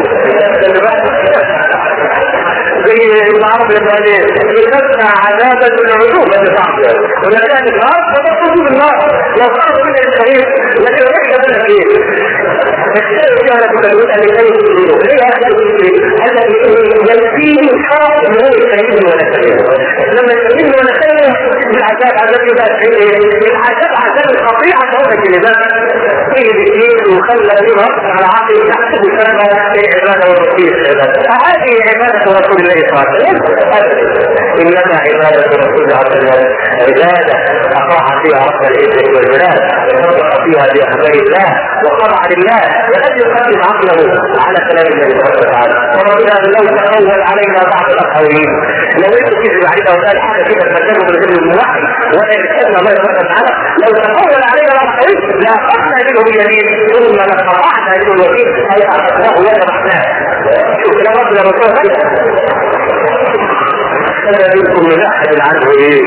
زي ابن عرب لما قال يسمى عذابا العقوبة لبعضها ولكن النار فتخرج من النار لو صار من الشهيد لكن الرحلة من ايه؟ الشيء كان بتقول ان ليس ليه اخذ الذي يلفيه الحق ان هو يستهين ولا شيء لما يستهين ولا شيء العذاب عذاب يبقى العذاب عذاب القطيعة هو الكلمات ايه الاثنين وخلى فيه على عقل يحسب سنة العبادة والوكيل العبادة هذه عبادة رسول الله صلى الله عليه وسلم انما عبادة رسول الله صلى الله عليه وسلم عبادة اطاع فيها رب العزة والجلال وصدق فيها باخبار الله وخضع لله ولم يقدم عقله على كلام الله سبحانه وتعالى وربنا لو تقول علينا بعض الاقاويل لو انت كذب علينا وقال حاجه كده تبدله من غير الوحي ولا يتكلم الله سبحانه وتعالى لو تقول علينا بعض الاقاويل لا اخذنا منه باليمين ثم لقطعنا منه الوكيل اي اخذناه وذبحناه شوف كلام ربنا الرسول كان منكم من احد عنه ايه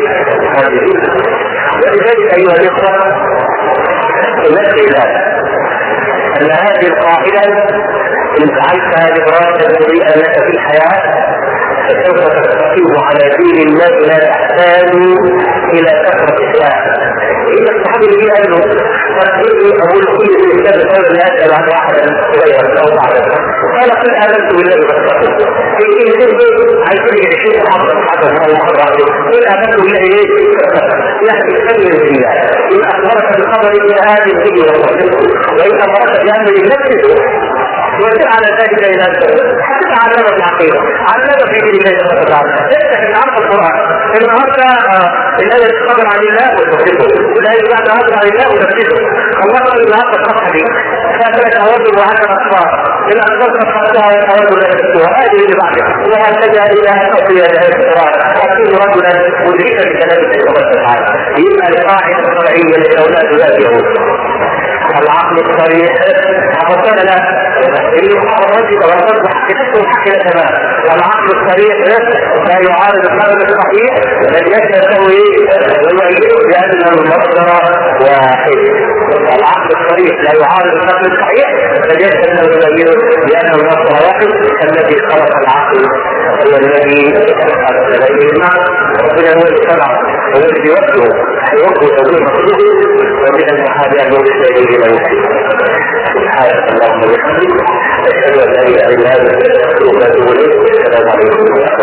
ولذلك ايها الاخوه نبدا هذا ان هذه القاعده ان فعلت هذه الدراسه المضيئه لك في الحياه فسوف تستقيم على دين الله لا تحتاج الى كثره الاسلام اذا الصحابي اللي قال له فاقول اقول كل الكتاب الاول لا اسال عن واحدا غيرا او بعدا قال قل امنت بالله فاستقم كلمتين ايه عايزين يعيشوا حضر حضر حضر يبقى بس ولا ايه يعني تكلم بالله ان اخبرك بالخبر ان هذه الفيديو وان امرك بامر نفسه وسر على ذلك الى حتى علمك العقيده علمك في دين الله سبحانه وتعالى افتح العرض القران النهارده الايه تقدر عن الله وتثبته والايه بعد تقدر عن الله وتثبته الله النهارده الصفحه دي فاتت اوامر وعشر اخبار الاخبار تفصلها اوامر لا تثبتها هذه اللي بعدها وهكذا الى ان تصل الى القران اكون رجلا مدركا لكلام الله سبحانه وتعالى يبقى القاعده الشرعيه لاولاد ذات يهود العقل الصريح فقال لا اللي يحب الرجل ويرد حق نفسه وحق تمام والعقل الصريح لا يعارض القلب الصحيح بل يشهد له ايه ويؤيده بان المصدر واحد العقل الصريح لا يعارض القلب الصحيح بل يشهد له ويؤيده بان المصدر واحد الذي خلق العقل هو الذي ارسل اليه المعنى ربنا هو اللي شرع هو الذي يوجه يوجه تدوين مخلوقه ومن المحال ان يرسل اليه ما يحب سبحانك اللهم وبحمدك اشهد ان لا اله الا انت استغفرك واتوب اليك السلام عليكم ورحمه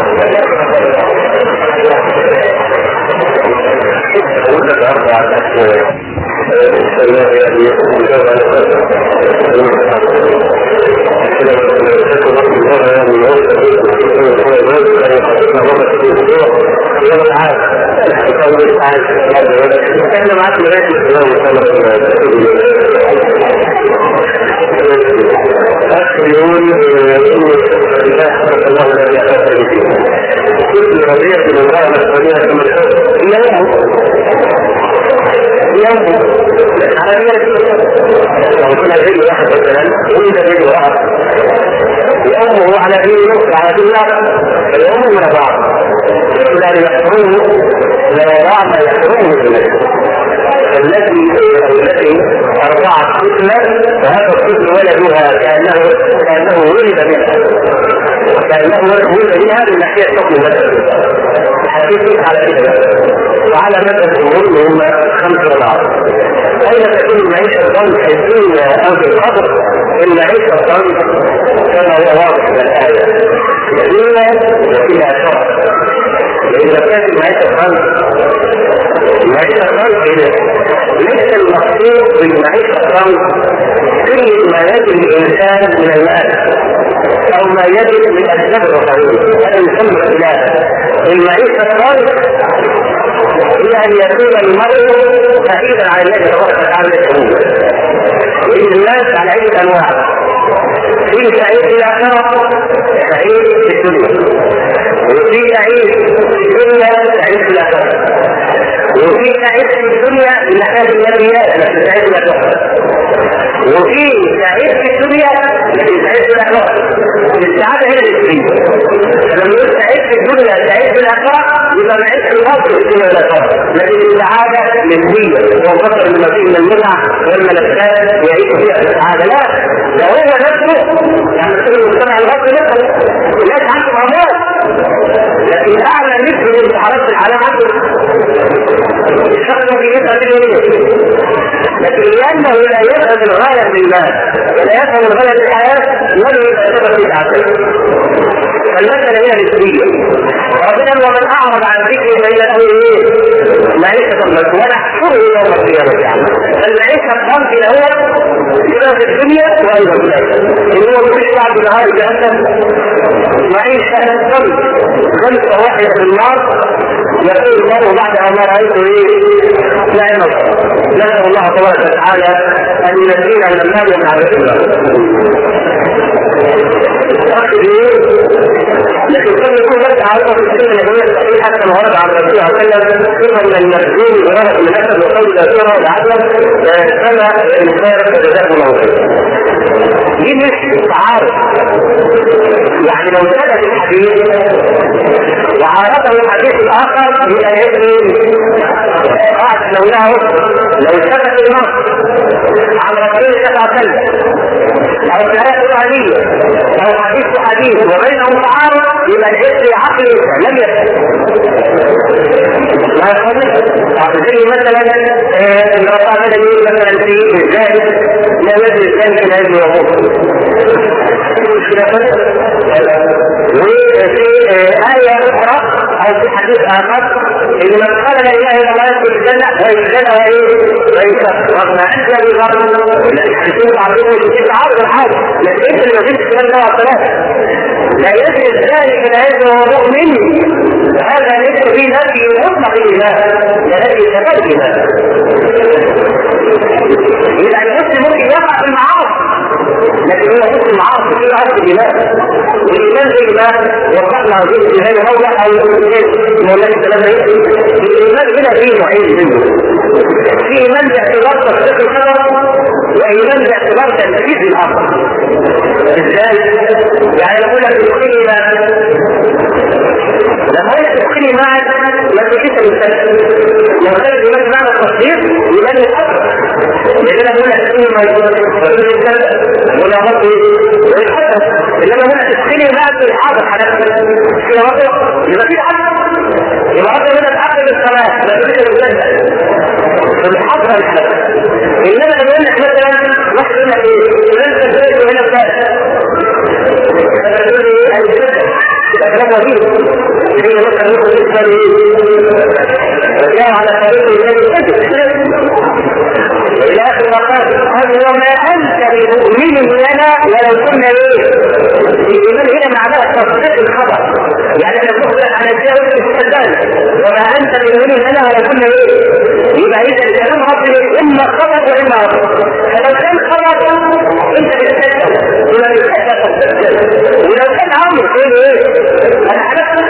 الله معاك لغايه يقول الله حفظ الله لا يأثر فيه كل رضيع من الله مسؤولية كما إلا يوم يوم على لو كنا فيديو واحد مثلا ولد فيديو واحد يومه على دين نصر على دين الله فيومه من بعض إذا يحرمه لا بعض يحرمه بالنسبة التي التي ارضعت طفلا فهذا الطفل ولدها كانه كانه ولد منها كانه ولد منها من ناحيه حكم بدنه حديث على كده وعلى مدى الامور هم خمس رضعات اين تكون المعيشه الضنك حسين او في القبر المعيشه الضنك كما هو واضح من الايه يدينا وفيها شرع اذا كانت المعيشه الضنك المعيشه الضنك ليس المقصود بالمعيشة الصمت كل ما يجد الإنسان من المال أو ما يجد من أسباب الرفاهية هذا يسمى اختلافا المعيشة الصمت هي أن يكون المرء بعيدا عن الله تبارك وتعالى الشهود وإن الناس على عدة أنواع في سعيد في الآخرة سعيد في الدنيا وفي سعيد في الدنيا سعيد في الآخرة وفي سعيد في الدنيا من ناحية الماديات التي سعيد الآخرة وفي سعيد في الدنيا التي سعيد في الآخرة السعادة هي الاسمية فلما يقول سعيد في الدنيا سعيد في الآخرة يبقى معيش في الأرض في الدنيا والآخرة لكن السعادة نسبية هو فقط لما فيه من المتع والملذات يعيش فيها السعادة لا ده هو نفسه يعني في المجتمع الغربي مثلا الناس عنده أمراض لكن أعلى نسبة لانتحارات في العالم عنده الشخص الذي يسأل ايه لكن لأنه لا يفهم الغاية من المال ولا يفهم الغاية من الحياة ولا يفهم في العقل فالمسألة هي نسبية ربنا ومن أعرض عن ذكري فإن له إيه؟ معيشة ضنك ونحشره يوم القيامة يعني المعيشة الضنك الأول كده في الدنيا وأيضا في الآخرة إن هو كل بعد نهار جهنم معيشة ضنك غلطة واحدة في النار يقول المرء بعد ما رأيته ايه لا ينظر نسأل الله تبارك وتعالى ان ينجينا من النار ومن عذاب الله لكن كان يكون بس عارفه في السنه النبويه الصحيحه كما ورد عن الرسول صلى الله عليه وسلم صفه من المسجون بغرض من الاسد وقول لا ترى العدل كما الانسان جزاء موته دي مش تعارض يعني لو ثبت الحديث وعارضه الحديث الاخر يبقى يجري قاعد لو له لو ثبت النص عن رسول الله صلى الله عليه وسلم او الآية القرآنية او حديث حديث وبينهم تعارض يبقى الجسر عقلي لم يثبت ما يصدق زي مثلا الرسول هذا يقول مثلا في الزاهد لا يدري الزاهد لا يدري يموت مش كده وفي آية أخرى أو في حديث آخر إن من قال لا إله إلا الله يدخل الجنة ويجزى وإيه ويكفر رغم أنت بغرض تكون عظيم وتكون عارض الحال لكن أنت اللي ما فيش كمان نوع ثلاثة لا يجوز ذلك لا يجوز هو مؤمن هذا ليس فيه نفي مطلق الإله لنفي كمال الإله يبقى المسلم ممكن يقع في المعاصي لكن هو مسلم معاصي في عصر الايمان الايمان زي ما وضحنا هذه في هذه موضع او مولانا الكلام ده الايمان هنا فيه نوعين منه في ايمان باعتبار تصديق الخبر وايمان باعتبار تنفيذ الامر ازاي؟ يعني لما اقول لك ادخلي لما اقول لك ادخلي معك ما تجيش المستقبل لو كان الايمان معنى التصديق ايمان الامر لان انا بقول لك ادخلي ما يقول ولا ربي ويتحدث انما هنا تدخلي بقى في الحاضر حدث في وضع يبقى في حدث يبقى هذا هنا تحقق الصلاه لا تريد الجنه في الحاضر الحدث انما لما يقول لك مثلا واحد يقول لك ايه لن تدخل هنا بتاعك فتقول لي الجنه يبقى كلام وزير هي مثلا ممكن تسال ايه على طريق الذي الى اخر المقام قال وما انت بمؤمن لنا ولو كنا ايه؟ الايمان هنا معناها تصديق الخبر يعني انا بقول لك على الشيء وانت تصدقني وما انت بمؤمن لنا ولو كنا ايه؟ يبقى اذا كلام ربي اما خبر واما رب فلو كان خبر انت بتصدق ولا بتصدق ولو كان امر تقول ايه؟ انا حلفت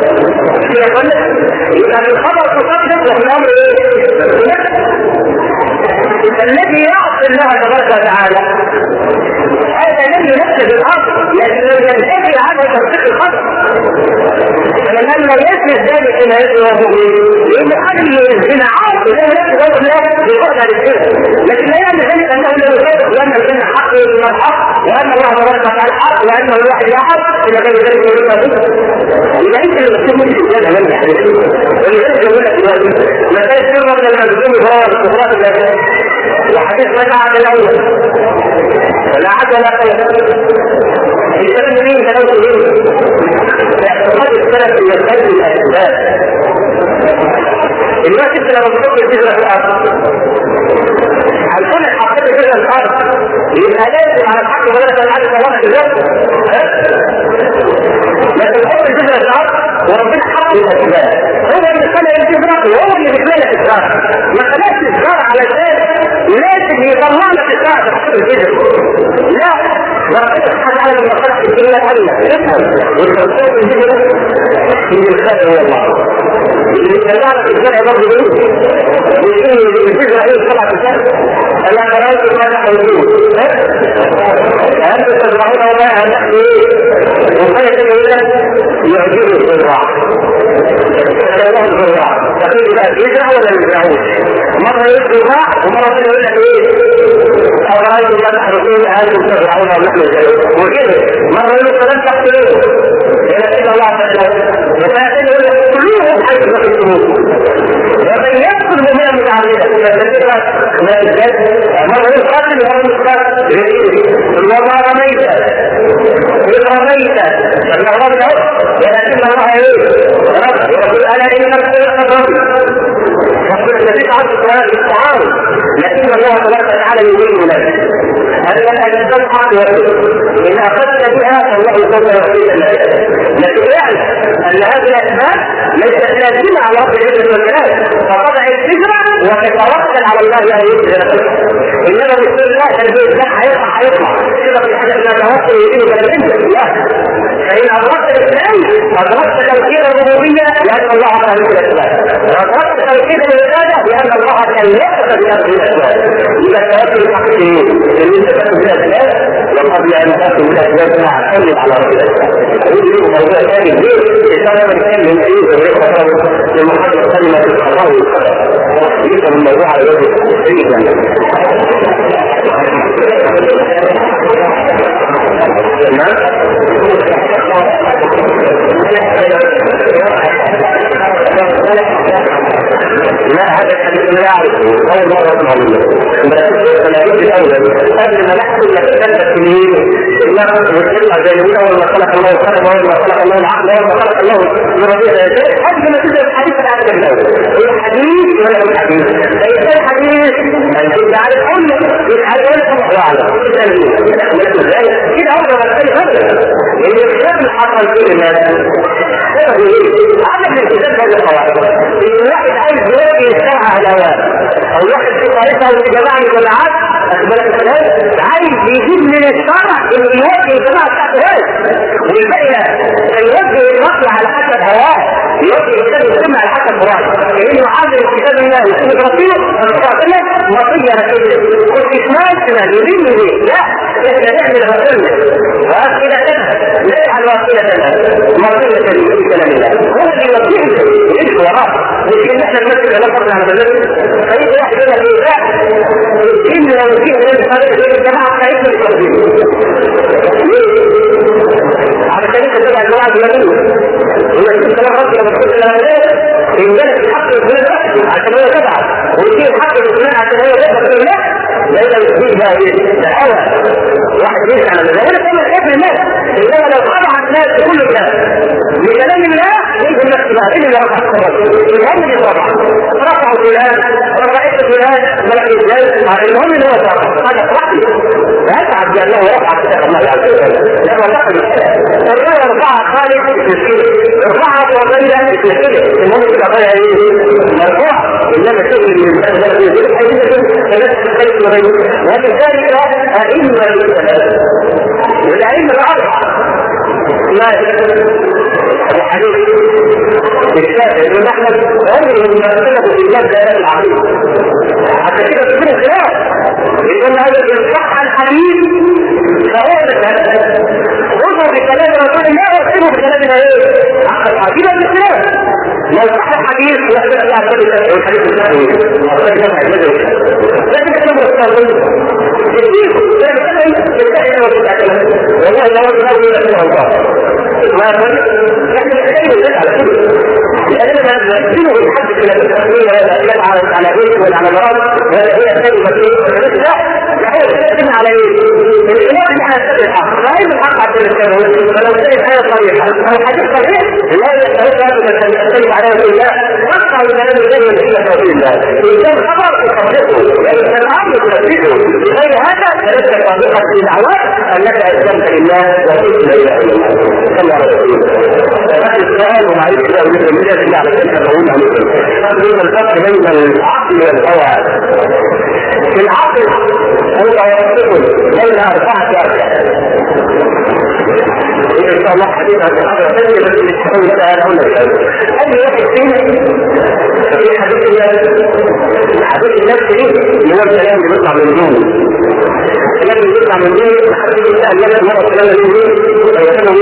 يبقى الخبر تصدق وفي الامر ايه؟ الذي يعصي الله تبارك وتعالى هذا لم ينفذ الامر لانه ينتهي عنه تصديق الخبر فلما يثبت ذلك الى يده وهو لان قبل الزنا عاصي لا يثبت غير الله بقدر الزنا لكن لا يعني ذلك انه لا يصدق وان الزنا حق من الحق وان الله تبارك وتعالى حق وانه الواحد يحق الى غير ذلك يقول اذا انت اللي بتسمي في الزنا لم يحدث ولذلك يقول لك ما كان سر من المجنون فهو الكفرات التي وحديث ما بعد الاول لا عد ولا خير الكلام مين كلام مين اعتقاد السلف يرتد الاسباب الناس انت لما بتحط الجزء في الارض عشان حطيت الجزء في الارض يبقى لازم على الحق ولا تنعد الله بالذات لكن تحط الجزء في الارض وربنا حط الاسباب هو اللي خلق الجزء وهو اللي بيخلق الاسباب ما خلقش الاسباب علشان لازم يطلع لك الساعة تحت الجزء لا ربنا سبحانه وتعالى لما خلق الدنيا قال لك افهم والتوسيط الجزء هي الخلق هو الله اللي يطلع لك الزرع برضه ايه؟ بيقول الجزء ايه طلع في الشهر الا ترى ما نحن نقول انتم تزرعون وما نحن ايه؟ وخلق الجزء يعجبه الزراع الله الزراع تقول بقى يزرع ولا يزرعوش مرة يزرع ومرة يقول لك ايه أرأيت ما تحرقون أنتم تزرعون ونحن نزرع وكده مرة يقول لك لن تقتلوه إلى إلى الله تعالى وسيأتي يقول لك كلهم حيث ما تقتلوه ومن يقتل مؤمنا متعمدا ما الزاد مرة يقول قاتل ومرة يقول وما رميت إذ رميت فإن الله بالعكس ولكن الله ايه؟ رب يقول ألا إنك تقتل فقل الذي عرض السؤال بالتعارض لكن الله تبارك وتعالى يريد لك أن أن تنحى إن أخذت بها فالله سوف يعطيك الآيات لكن اعلم أن هذه الأسباب ليست لازمة على رب العزة والجلال فقطع الفكرة وتتوكل على الله أن يجزي إنما بسم الله تنبيه ده هيطلع هيطلع كده في حاجة لا توكل يريد كلمة لا فإن أدركت الإسلام أدركت توحيد الربوبية لأن الله خالق الأسباب وأدركت توحيد العبادة لأن الله كلفك بأرض الأسباب إذا التوكل الحقيقي اللي أنت تأخذ الأسباب وقبل أن تأخذ الأسباب مع الحمل على رب الأسباب يجب موضوع ثاني ليه؟ إذا لم نتكلم فيه غير خطر لمحدد كلمة الخطر والخطر يفهم الموضوع على وجه التفصيل لا هذا الحديث لا اعرفه اول مره اسمع منه بس انا قلت الاول قبل ما نحكم نتكلم في ويطلع زي ما اول ما خلق الله القلم واول ما خلق الله العقل واول ما خلق الله الربيع هذه ما تبدا الحديث عن عدم الاول الحديث ولا الحديث ليس الحديث انت على الكل يتعلم الله اعلم كده اول ما تقول هذا لان الكتاب اللي حصل فيه الناس عدم الالتزام بهذه القواعد الواحد عايز يلاقي الشرع على هواه او واحد في طريقه او في جماعه من الجماعات اخبرك الكلام عايز يجيب من الشرع اللي يوجه الجماعه بتاعته هواه والباقي لا فيوجه الرجل على حسب هواه يوجه الكتاب السنه على حسب مراده لانه عامل كتاب الله وسنه رسوله فالقراءه وصيه رسوله واستثناء شمال يمين يمين لا احنا نعمل رسولنا واسئله تذهب نجعل واسئله تذهب واسئله في كلام الله هو اللي يوجهنا يمشي وراه مش ان احنا نمثل على فرض على بلد فاذا واحد يقول لك ايه لا ان لو جئنا نتخلص الجماعه بتاعتنا على طريقه تبع الجماعه الاسلاميه هو الكلام رد لما تقول الكلام ده ان جالس الحق الفلان عشان هو تبعه ويجيب الحق الفلان عشان هو يقدر لا لا لا يجيب بقى ايه الهوى واحد يمشي على مزاجه ولا تعمل خير للناس انما لو خضع الناس بكل الكلام لكلام الله يجب الناس بقى ايه اللي رفع المهم اللي رفع رفعوا فلان رفعت فلان ملك ازاي المهم ان هو رفع هذا صحيح فاتعب بانه رفع كتاب الله عز وجل لما نقل الروايه رفعها خالد في السنه رفعها وغيرها في السنه المهم تبقى غير ايه مرفوع انما شغل من وبذلك ائمه للسلام والائمه الاربعه مالك ابو حنيفه الشافعي بن احمد عمرهم ما اختلفوا في المبدا العقيده حتى كده تكون خلاف يقول هذا ان صح الحديث فهو مثلا خذوا بكلام رسول الله واكتبوا بكلامنا ايه؟ الحديث الاسلام لو صح الحديث يحدث الله كلمه والحديث الثاني لكن اكتبوا الصالحين والله لو انا لا الله ما نحن نتكلم على كل لاننا نحسنه الحد الى التسميه لا على على بيت ولا على مرض ولا هي كلمه لا هو يتكلم على ايه؟ الاله اللي على سبيل الحق ما هي الحق على سبيل الكون فلو كانت ايه صريحه او حديث صريح لا يستحق ابدا ان يختلف على رسول الله وقع الكلام الذي يمشي رسول الله ان كان خبر يصدقه لان الامر يصدقه بغير هذا فلست صادقا في دعوات انك اسلمت لله وقلت لا اله الا الله صلى على رسول الله السؤال ومعرفة كده ولسه من ده على كده بقول عليه الفرق بين العقل والهوى في العقل هو يوصف بين أربعة أركان إن شاء الله حديث عن الحاجة الثانية بس مش هقول لك أنا أقول لك أي واحد فينا في حديث الحديث النفسي اللي هو الكلام اللي بيطلع من النوم الكلام اللي بيطلع من النوم حد يسأل يسأل مرة الكلام اللي بيقول فيسأله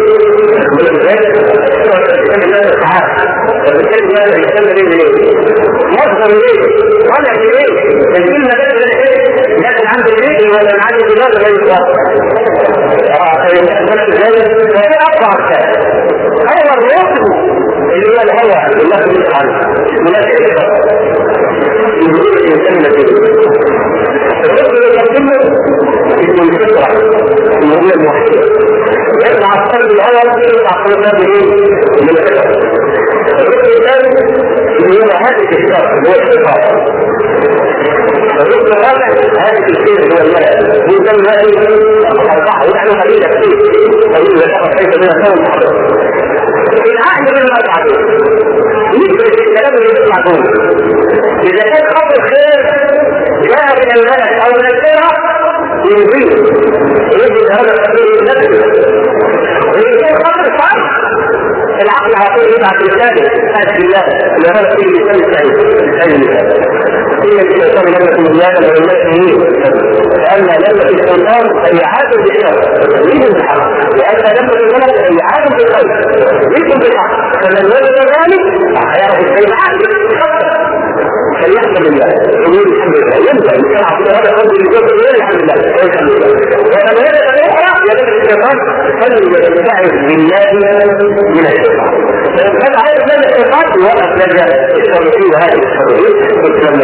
وبالتالي هذا يسمى ليه مصدر ليه طالع ليه الكلمة ده لكن عند الليل ولا عند الدماغ لا يصدر اه فهي اقوى اركان هو الركن اللي هو الهوى اللي الله سبحانه مناسب يقول الانسان نتيجه الركن اللي يقدمه اسمه الفطره اللي هو الموحد يطلع القلب الاول يطلع القلب ايه؟ من الفطره الركن الثاني اللي هو هذه الشرط اللي هو الشفاء الركن الرابع هذه الشيء هو الملل من ذنب هذه الأربعة ونحن قليلة كثير قليل ذكر كيف من الكون العقل من الأربعة يدرس الكلام اللي يطلع دول إذا كان خبر خير جاء من الملك أو من الخيرة ينزل يجد هذا الخبير النبي وإذا كان خبر صح العقل على طول يبعث رسالة هذا بالله اللي هذا في لسان سعيد إن الشيطان لم يكن زيادة من المسلمين لأن لما الشيطان هي عادل بالشر يريد بالحق لأن لما الولد هي عادل بالخير يريد بالحق فمن وجد ذلك يعرف الشيء عادل فليحمد الله يقول الحمد لله ينبغي ان يلعب هذا الرجل اللي يقول الحمد لله الحمد لله ولما يدعو الاخرى يدعو الشيطان فليستعذ بالله من الشيطان فكان عايز من الشيطان يوقف لنا التصرفين وهذه التصرفين والكلام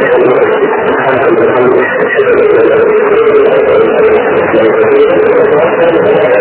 الحمد لله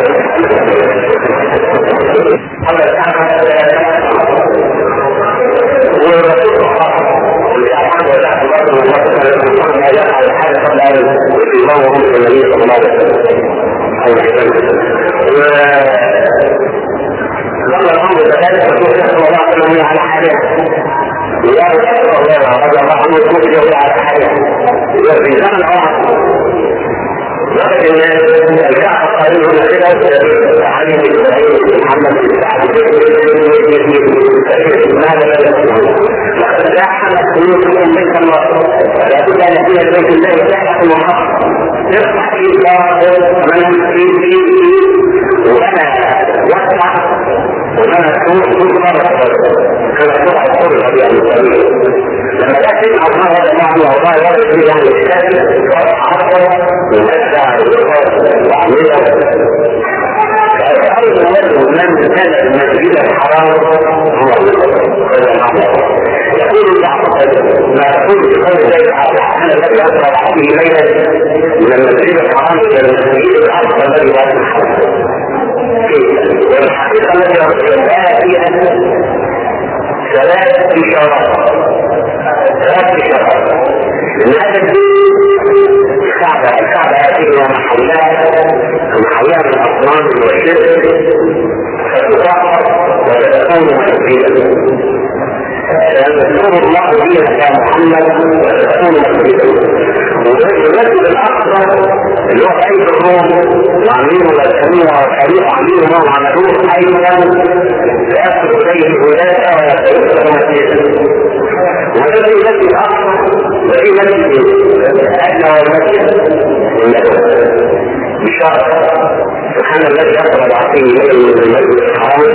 الذي يعني الشافي حصل ومسع وعمله فأول من كان المسجد الحرام هو يقول بعض ما يقول بقول زي الرحمن الذي يقرا عليه ليلا من المسجد الحرام الى المسجد الاقصى الذي لا الحرام والحقيقه التي ارسلتها فيها ثلاث اشارات ثلاث اشارات من هذا الدين الكعبه الكعبه هذه ومحلها محلها من الاصنام والشرك فتطهر وتكون مسجدا يذكر الله فيها يا محمد وتكون مسجدا والمسجد الاقصى اللي هو بيت الروم وعاملين ويسموه وخليل عاملين ما عملوه ايضا يدخل اليه الولاده ويتوسل مسجدا وده في مسجد الاقصى وفي مسجد ادنى والمسجد بشرط سبحان الذي يقرب عقيم اليه من المسجد الحرام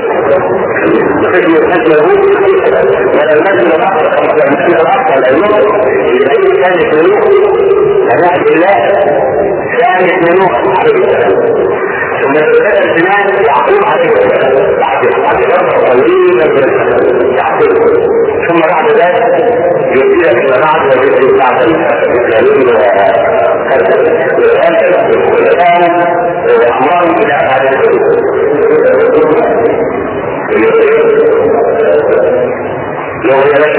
مسجد المسجد ولا المسجد الاقصى ولا المسجد الاقصى لانه الذي كانت منوح لنعم الله كانت منوح عليه السلام ثم ثلاث سنان يعقوب عليه السلام بعد فتره طويله من يعقوب ثم بعد ذلك يؤتي لك ما بعد ويؤتي بعد الاسلامين والان امرهم الى ابعاد لو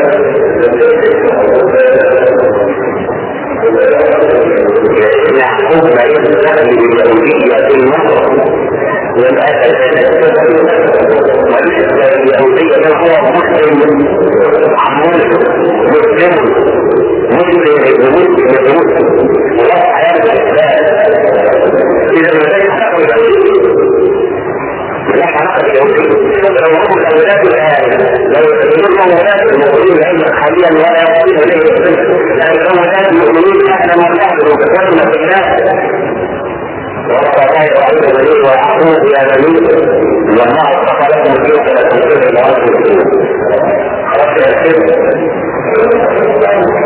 يحكم بين الدخل باليهودية في مصر والأسد والنسبة اليهودية هو مسلم عمول مسلم مسلم يموت يموت ولا حياة الإسلام إذا ما كان يحكم لا علاقة باليهودية لو هم الأولاد الآن لو يكونون أولاد المؤمنين علما حاليا ولا يقصد إليه لأن أولاد المؤمنين أهلا وسهلا وكفرنا في الناس والصلاة وعيد النبي ويعقوب يا بني والله اصطفى لكم الدين فلا تنسوا الى انفسكم خلاص يا سيدي